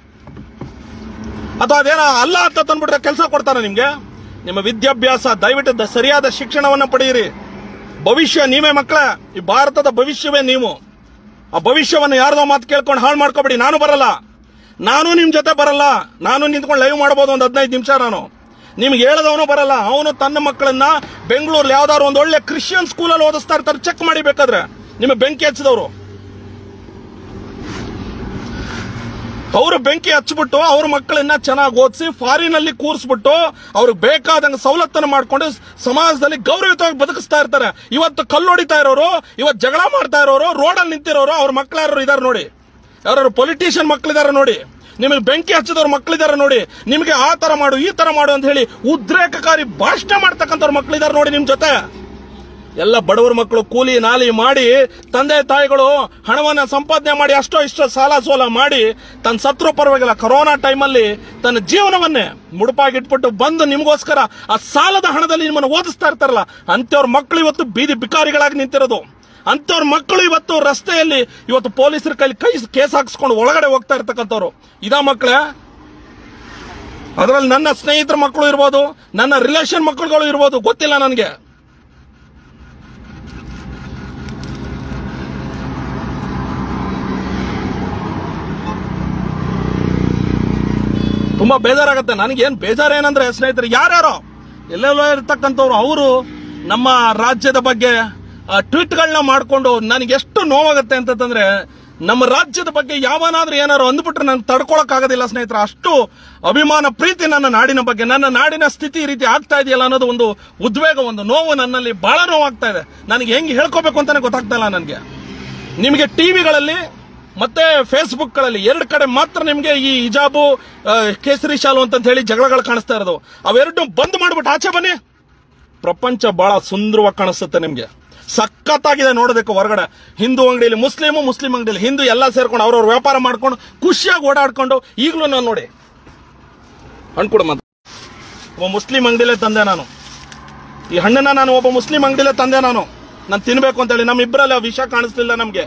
ಅಥವಾ ಅದೇನೋ ಅಲ್ಲ ಅಂತ ತಂದ್ಬಿಟ್ರೆ ಕೆಲಸ ಕೊಡ್ತಾರ ನಿಮ್ಗೆ ನಿಮ್ಮ ವಿದ್ಯಾಭ್ಯಾಸ ದಯವಿಟ್ಟು ದ- ಸರಿಯಾದ ಶಿಕ್ಷಣವನ್ನ ಪಡೆಯಿರಿ ಭವಿಷ್ಯ ನೀವೇ ಮಕ್ಕಳೇ ಈ ಭಾರತದ ಭವಿಷ್ಯವೇ ನೀವು ಆ ಭವಿಷ್ಯವನ್ನು ಯಾರ್ದೋ ಮಾತು ಕೇಳ್ಕೊಂಡು ಹಾಳು ಮಾಡ್ಕೋಬೇಡಿ ನಾನು ಬರಲ್ಲ ನಾನು ನಿಮ್ ಜೊತೆ ಬರಲ್ಲ ನಾನು ನಿಂತ್ಕೊಂಡು ಲೈವ್ ಮಾಡ್ಬೋದು ಒಂದು ಹದಿನೈದು ನಿಮಿಷ ನಾನು ನಿಮ್ಗೆ ಹೇಳದವನು ಬರಲ್ಲ ಅವನು ತನ್ನ ಮಕ್ಕಳನ್ನ ಬೆಂಗಳೂರಲ್ಲಿ ಯಾವ್ದಾದ್ರು ಒಂದು ಒಳ್ಳೆ ಕ್ರಿಶ್ಚಿಯನ್ ಸ್ಕೂಲಲ್ಲಿ ಓದಿಸ್ತಾ ಇರ್ತಾರೆ ಚೆಕ್ ಮಾಡಿ ಬೇಕಾದ್ರೆ ನಿಮ್ಮ ಬೆಂಕಿ ಹಚ್ಚಿದವರು ಅವರು ಬೆಂಕಿ ಹಚ್ಬಿಟ್ಟು ಅವ್ರ ಮಕ್ಕಳನ್ನ ಚೆನ್ನಾಗಿ ಓದಿಸಿ ಫಾರಿನ್ ಅಲ್ಲಿ ಕೂರಿಸ್ಬಿಟ್ಟು ಅವ್ರಿಗೆ ಬೇಕಾದಂಗ ಸವಲತ್ತನ್ನು ಮಾಡ್ಕೊಂಡು ಸಮಾಜದಲ್ಲಿ ಗೌರವಯುತವಾಗಿ ಬದುಕಿಸ್ತಾ ಇರ್ತಾರೆ ಇವತ್ತು ಕಲ್ಲೊಡಿತಾ ಇರೋರು ಇವತ್ತು ಜಗಳ ಮಾಡ್ತಾ ಇರೋರು ರೋಡಲ್ಲಿ ನಿಂತಿರೋರು ಅವ್ರ ಮಕ್ಳು ಯಾರು ಇದಾರೆ ನೋಡಿ ಯಾರು ಪೊಲಿಟಿಷಿಯನ್ ಮಕ್ಕಳಿದಾರೆ ನೋಡಿ ನಿಮಗೆ ಬೆಂಕಿ ಹಚ್ಚಿದವ್ರ ಮಕ್ಕಳಿದಾರೆ ನೋಡಿ ನಿಮಗೆ ಆ ತರ ಮಾಡು ಈ ತರ ಮಾಡು ಅಂತ ಹೇಳಿ ಉದ್ರೇಕಕಾರಿ ಭಾಷಣ ಮಾಡ್ತಕ್ಕಂಥವ್ರ ಮಕ್ಕಳಿದಾರೆ ನೋಡಿ ನಿಮ್ ಜೊತೆ ಎಲ್ಲ ಬಡವರ ಮಕ್ಕಳು ಕೂಲಿ ನಾಲಿ ಮಾಡಿ ತಂದೆ ತಾಯಿಗಳು ಹಣವನ್ನ ಸಂಪಾದನೆ ಮಾಡಿ ಅಷ್ಟೋ ಇಷ್ಟೋ ಸಾಲ ಸೋಲ ಮಾಡಿ ತನ್ನ ಸತ್ರು ಪರವಾಗಿಲ್ಲ ಕೊರೋನಾ ಟೈಮಲ್ಲಿ ತನ್ನ ಜೀವನವನ್ನೇ ಮುಡುಪಾಗಿಟ್ಬಿಟ್ಟು ಬಂದು ನಿಮಗೋಸ್ಕರ ಆ ಸಾಲದ ಹಣದಲ್ಲಿ ನಿಮ್ಮನ್ನು ಓದಿಸ್ತಾ ಇರ್ತಾರಲ್ಲ ಅಂತವ್ರ ಮಕ್ಕಳು ಇವತ್ತು ಬೀದಿ ಬಿಕಾರಿಗಳಾಗಿ ನಿಂತಿರೋದು ಅಂತವ್ರ ಮಕ್ಕಳು ಇವತ್ತು ರಸ್ತೆಯಲ್ಲಿ ಇವತ್ತು ಪೊಲೀಸರ ಕೈಲಿ ಕೈ ಕೇಸ್ ಹಾಕ್ಸ್ಕೊಂಡು ಒಳಗಡೆ ಹೋಗ್ತಾ ಇರ್ತಕ್ಕಂಥವ್ರು ಇದಾ ಮಕ್ಕಳೇ ಅದರಲ್ಲಿ ನನ್ನ ಸ್ನೇಹಿತರ ಮಕ್ಕಳು ಇರ್ಬೋದು ನನ್ನ ರಿಲೇಷನ್ ಮಕ್ಕಳುಗಳು ಇರ್ಬೋದು ಗೊತ್ತಿಲ್ಲ ನನಗೆ ತುಂಬಾ ಬೇಜಾರಾಗತ್ತೆ ನನಗೇನ್ ಬೇಜಾರೇನಂದ್ರೆ ಸ್ನೇಹಿತರೆ ಯಾರ್ಯಾರೋ ಎಲ್ಲೆಲ್ಲೋ ಇರ್ತಕ್ಕಂಥವ್ರು ಅವರು ನಮ್ಮ ರಾಜ್ಯದ ಬಗ್ಗೆ ಟ್ವೀಟ್ಗಳನ್ನ ಮಾಡಿಕೊಂಡು ನನಗೆ ಎಷ್ಟು ನೋವಾಗುತ್ತೆ ಅಂತಂದ್ರೆ ನಮ್ಮ ರಾಜ್ಯದ ಬಗ್ಗೆ ಯಾವನಾದ್ರೂ ಏನಾರು ಅಂದ್ಬಿಟ್ರೆ ನಾನು ತಡ್ಕೊಳಕ್ ಆಗೋದಿಲ್ಲ ಸ್ನೇಹಿತರೆ ಅಷ್ಟು ಅಭಿಮಾನ ಪ್ರೀತಿ ನನ್ನ ನಾಡಿನ ಬಗ್ಗೆ ನನ್ನ ನಾಡಿನ ಸ್ಥಿತಿ ಈ ರೀತಿ ಆಗ್ತಾ ಇದೆಯಲ್ಲ ಅನ್ನೋದು ಒಂದು ಉದ್ವೇಗ ಒಂದು ನೋವು ನನ್ನಲ್ಲಿ ಬಹಳ ನೋವಾಗ್ತಾ ಇದೆ ನನಗೆ ಹೆಂಗೆ ಹೇಳ್ಕೋಬೇಕು ಅಂತಾನೆ ಗೊತ್ತಾಗ್ತಾ ಇಲ್ಲ ನನಗೆ ನಿಮಗೆ ಟಿವಿಗಳಲ್ಲಿ ಮತ್ತೆ ಫೇಸ್ಬುಕ್ ಗಳಲ್ಲಿ ಎರಡು ಕಡೆ ಮಾತ್ರ ನಿಮಗೆ ಈ ಹಿಜಾಬು ಆ, ಕೇಸರಿ ಶಾಲು ಅಂತ ಹೇಳಿ ಜಗಳಗಳು ಕಾಣಿಸ್ತಾ ಇರೋದು ಅವೆರಡು ಬಂದ್ ಮಾಡ್ಬಿಟ್ಟು ಆಚೆ ಬನ್ನಿ ಪ್ರಪಂಚ ಬಹಳ ಸುಂದರವಾಗಿ ಕಾಣಿಸುತ್ತೆ ನಿಮ್ಗೆ ಸಖತ್ತಾಗಿದೆ ನೋಡೋದಕ್ಕೆ ಹೊರಗಡೆ ಹಿಂದೂ ಅಂಗಡಿಯಲ್ಲಿ ಮುಸ್ಲಿಮು ಮುಸ್ಲಿಂ ಅಂಗಡಿಯಲ್ಲಿ ಹಿಂದೂ ಎಲ್ಲ ಸೇರ್ಕೊಂಡು ಅವ್ರವ್ರ ವ್ಯಾಪಾರ ಮಾಡ್ಕೊಂಡು ಖುಷಿಯಾಗಿ ಓಡಾಡ್ಕೊಂಡು ಈಗಲೂ ನಾನು ನೋಡಿ ಹಣ್ಕೊಡು ಮತ್ತೆ ಒಬ್ಬ ಮುಸ್ಲಿಂ ಅಂಗಡಿಲೇ ತಂದೆ ನಾನು ಈ ಹಣ್ಣನ್ನ ನಾನು ಒಬ್ಬ ಮುಸ್ಲಿಂ ಅಂಗಡಿಲೇ ತಂದೆ ನಾನು ನಾನು ತಿನ್ಬೇಕು ಅಂತೇಳಿ ನಮ್ಮ ಇಬ್ಬರಲ್ಲಿ ಆ ವಿಷ ಕಾಣಿಸ್ಲಿಲ್ಲ ನಮ್ಗೆ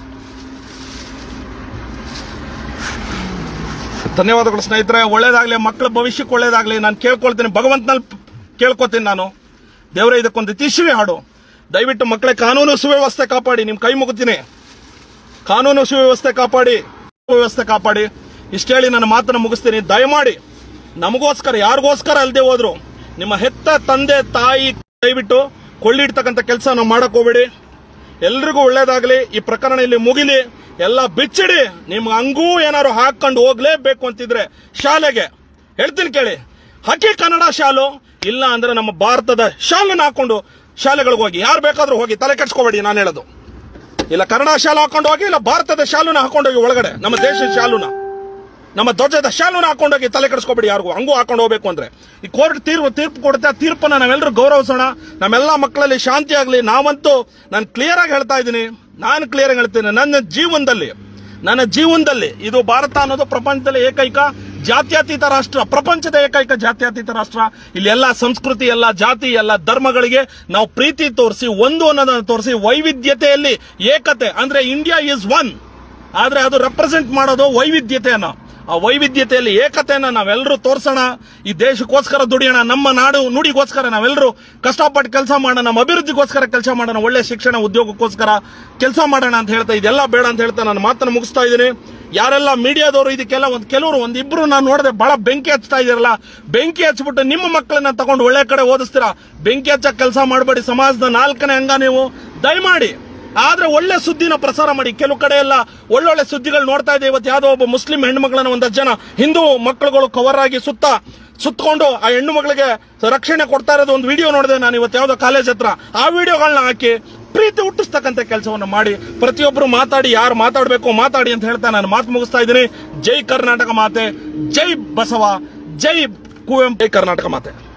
ಧನ್ಯವಾದಗಳು ಸ್ನೇಹಿತರೆ ಒಳ್ಳೇದಾಗ್ಲಿ ಮಕ್ಕಳ ಭವಿಷ್ಯಕ್ಕೆ ಒಳ್ಳೇದಾಗ್ಲಿ ನಾನು ಕೇಳ್ಕೊಳ್ತೀನಿ ಭಗವಂತನಲ್ಲಿ ಕೇಳ್ಕೊತೀನಿ ನಾನು ದೇವರೇ ಇದಕ್ಕೊಂದು ತಿಶ್ರೀ ಹಾಡು ದಯವಿಟ್ಟು ಮಕ್ಕಳ ಕಾನೂನು ಸುವ್ಯವಸ್ಥೆ ಕಾಪಾಡಿ ನಿಮ್ ಕೈ ಮುಗುತ್ತೀನಿ ಕಾನೂನು ಸುವ್ಯವಸ್ಥೆ ಕಾಪಾಡಿ ವ್ಯವಸ್ಥೆ ಕಾಪಾಡಿ ಇಷ್ಟ ಹೇಳಿ ನನ್ನ ಮಾತನ್ನ ಮುಗಿಸ್ತೀನಿ ದಯಮಾಡಿ ನಮಗೋಸ್ಕರ ಯಾರಿಗೋಸ್ಕರ ಅಲ್ಲದೆ ಹೋದ್ರು ನಿಮ್ಮ ಹೆತ್ತ ತಂದೆ ತಾಯಿ ದಯವಿಟ್ಟು ಕೊಳ್ಳಿಡ್ತಕ್ಕಂಥ ಕೆಲಸ ನಾವು ಮಾಡಕ್ ಹೋಗ್ಬೇಡಿ ಎಲ್ರಿಗೂ ಒಳ್ಳೇದಾಗ್ಲಿ ಈ ಪ್ರಕರಣ ಇಲ್ಲಿ ಮುಗಿಲಿ ಎಲ್ಲ ಬಿಚ್ಚಿಡಿ ನಿಮ್ಗೆ ಹಂಗೂ ಏನಾದ್ರು ಹಾಕೊಂಡು ಹೋಗ್ಲೇಬೇಕು ಅಂತಿದ್ರೆ ಶಾಲೆಗೆ ಹೇಳ್ತೀನಿ ಕೇಳಿ ಹಾಕಿ ಕನ್ನಡ ಶಾಲು ಇಲ್ಲ ಅಂದ್ರೆ ನಮ್ಮ ಭಾರತದ ಶಾಲನ್ನ ಹಾಕೊಂಡು ಶಾಲೆಗಳಿಗೆ ಹೋಗಿ ಯಾರು ಬೇಕಾದ್ರೂ ಹೋಗಿ ತಲೆ ಕೆಡ್ಸ್ಕೋಬೇಡಿ ನಾನು ಹೇಳೋದು ಇಲ್ಲ ಕನ್ನಡ ಶಾಲು ಹಾಕೊಂಡು ಹೋಗಿ ಇಲ್ಲ ಭಾರತದ ಶಾಲುನ ಹಾಕೊಂಡೋಗಿ ಒಳಗಡೆ ನಮ್ಮ ದೇಶದ ಶಾಲುನ ನಮ್ಮ ಧ್ವಜದ ಶಾಲುನ ಹಾಕೊಂಡೋಗಿ ತಲೆ ಕೆಡಿಸ್ಕೊಬೇಡಿ ಯಾರಿಗೂ ಹಂಗೂ ಹಾಕೊಂಡು ಹೋಗ್ಬೇಕು ಅಂದ್ರೆ ಈ ಕೋರ್ಟ್ ತೀರ್ಪು ತೀರ್ಪು ಕೊಡುತ್ತೆ ಆ ತೀರ್ಪನ್ನ ನಾವೆಲ್ಲರೂ ಗೌರವಿಸೋಣ ನಮ್ಮೆಲ್ಲ ಮಕ್ಕಳಲ್ಲಿ ಶಾಂತಿ ಆಗಲಿ ನಾವಂತೂ ನಾನು ಕ್ಲಿಯರ್ ಆಗಿ ಹೇಳ್ತಾ ಇದ್ದೀನಿ ನಾನು ಕ್ಲಿಯರ್ ಆಗಿ ಹೇಳ್ತೀನಿ ನನ್ನ ಜೀವನದಲ್ಲಿ ನನ್ನ ಜೀವನದಲ್ಲಿ ಇದು ಭಾರತ ಅನ್ನೋದು ಪ್ರಪಂಚದಲ್ಲಿ ಏಕೈಕ ಜಾತ್ಯತೀತ ರಾಷ್ಟ್ರ ಪ್ರಪಂಚದ ಏಕೈಕ ಜಾತ್ಯತೀತ ರಾಷ್ಟ್ರ ಇಲ್ಲಿ ಎಲ್ಲ ಸಂಸ್ಕೃತಿ ಎಲ್ಲ ಜಾತಿ ಎಲ್ಲ ಧರ್ಮಗಳಿಗೆ ನಾವು ಪ್ರೀತಿ ತೋರಿಸಿ ಒಂದು ಅನ್ನೋದನ್ನು ತೋರಿಸಿ ವೈವಿಧ್ಯತೆಯಲ್ಲಿ ಏಕತೆ ಅಂದ್ರೆ ಇಂಡಿಯಾ ಈಸ್ ಒನ್ ಆದ್ರೆ ಅದು ರೆಪ್ರೆಸೆಂಟ್ ಮಾಡೋದು ವೈವಿಧ್ಯತೆಯನ್ನ ಆ ವೈವಿಧ್ಯತೆಯಲ್ಲಿ ಏಕತೆಯನ್ನ ನಾವೆಲ್ಲರೂ ತೋರ್ಸೋಣ ಈ ದೇಶಕ್ಕೋಸ್ಕರ ದುಡಿಯೋಣ ನಮ್ಮ ನಾಡು ನುಡಿಗೋಸ್ಕರ ನಾವೆಲ್ಲರೂ ಕಷ್ಟಪಟ್ಟು ಕೆಲಸ ಮಾಡೋಣ ನಮ್ಮ ಅಭಿವೃದ್ಧಿಗೋಸ್ಕರ ಕೆಲಸ ಮಾಡೋಣ ಒಳ್ಳೆ ಶಿಕ್ಷಣ ಉದ್ಯೋಗಕ್ಕೋಸ್ಕರ ಕೆಲಸ ಮಾಡೋಣ ಅಂತ ಹೇಳ್ತಾ ಇದೆಲ್ಲ ಬೇಡ ಅಂತ ಹೇಳ್ತಾ ನಾನು ಮಾತನ್ನು ಮುಗಿಸ್ತಾ ಇದ್ದೀನಿ ಯಾರೆಲ್ಲ ಮೀಡಿಯಾದವರು ಇದಕ್ಕೆಲ್ಲ ಒಂದು ಕೆಲವರು ಒಂದಿಬ್ರು ನಾನು ನೋಡಿದೆ ಬಹಳ ಬೆಂಕಿ ಹಚ್ತಾ ಇದ್ದೀರಲ್ಲ ಬೆಂಕಿ ಹಚ್ಬಿಟ್ಟು ನಿಮ್ಮ ಮಕ್ಕಳನ್ನ ತಗೊಂಡು ಒಳ್ಳೆ ಕಡೆ ಓದಿಸ್ತೀರಾ ಬೆಂಕಿ ಹಚ್ಚಕ್ ಕೆಲಸ ಮಾಡಬೇಡಿ ಸಮಾಜದ ನಾಲ್ಕನೇ ಅಂಗ ನೀವು ದಯಮಾಡಿ ಆದ್ರೆ ಒಳ್ಳೆ ಸುದ್ದಿನ ಪ್ರಸಾರ ಮಾಡಿ ಕೆಲವು ಕಡೆ ಎಲ್ಲ ಒಳ್ಳೊಳ್ಳೆ ಸುದ್ದಿಗಳು ನೋಡ್ತಾ ಇದೆ ಇವತ್ತು ಯಾವ್ದೋ ಒಬ್ಬ ಮುಸ್ಲಿಂ ಹೆಣ್ಣು ಮಗಳನ್ನ ಒಂದಷ್ಟು ಜನ ಹಿಂದೂ ಮಕ್ಕಳುಗಳು ಕವರ್ ಆಗಿ ಸುತ್ತ ಸುತ್ತಕೊಂಡು ಆ ಹೆಣ್ಣು ಮಗಳಿಗೆ ರಕ್ಷಣೆ ಕೊಡ್ತಾ ಇರೋದು ಒಂದು ವಿಡಿಯೋ ನೋಡಿದೆ ನಾನು ಇವತ್ತು ಯಾವ್ದೋ ಕಾಲೇಜ್ ಹತ್ರ ಆ ವಿಡಿಯೋಗಳನ್ನ ಹಾಕಿ ಪ್ರೀತಿ ಹುಟ್ಟಿಸ್ತಕ್ಕಂಥ ಕೆಲಸವನ್ನು ಮಾಡಿ ಪ್ರತಿಯೊಬ್ಬರು ಮಾತಾಡಿ ಯಾರು ಮಾತಾಡಬೇಕು ಮಾತಾಡಿ ಅಂತ ಹೇಳ್ತಾ ನಾನು ಮಾತು ಮುಗಿಸ್ತಾ ಇದ್ದೀನಿ ಜೈ ಕರ್ನಾಟಕ ಮಾತೆ ಜೈ ಬಸವ ಜೈ ಕುವೆಂಪು ಜೈ ಕರ್ನಾಟಕ ಮಾತೆ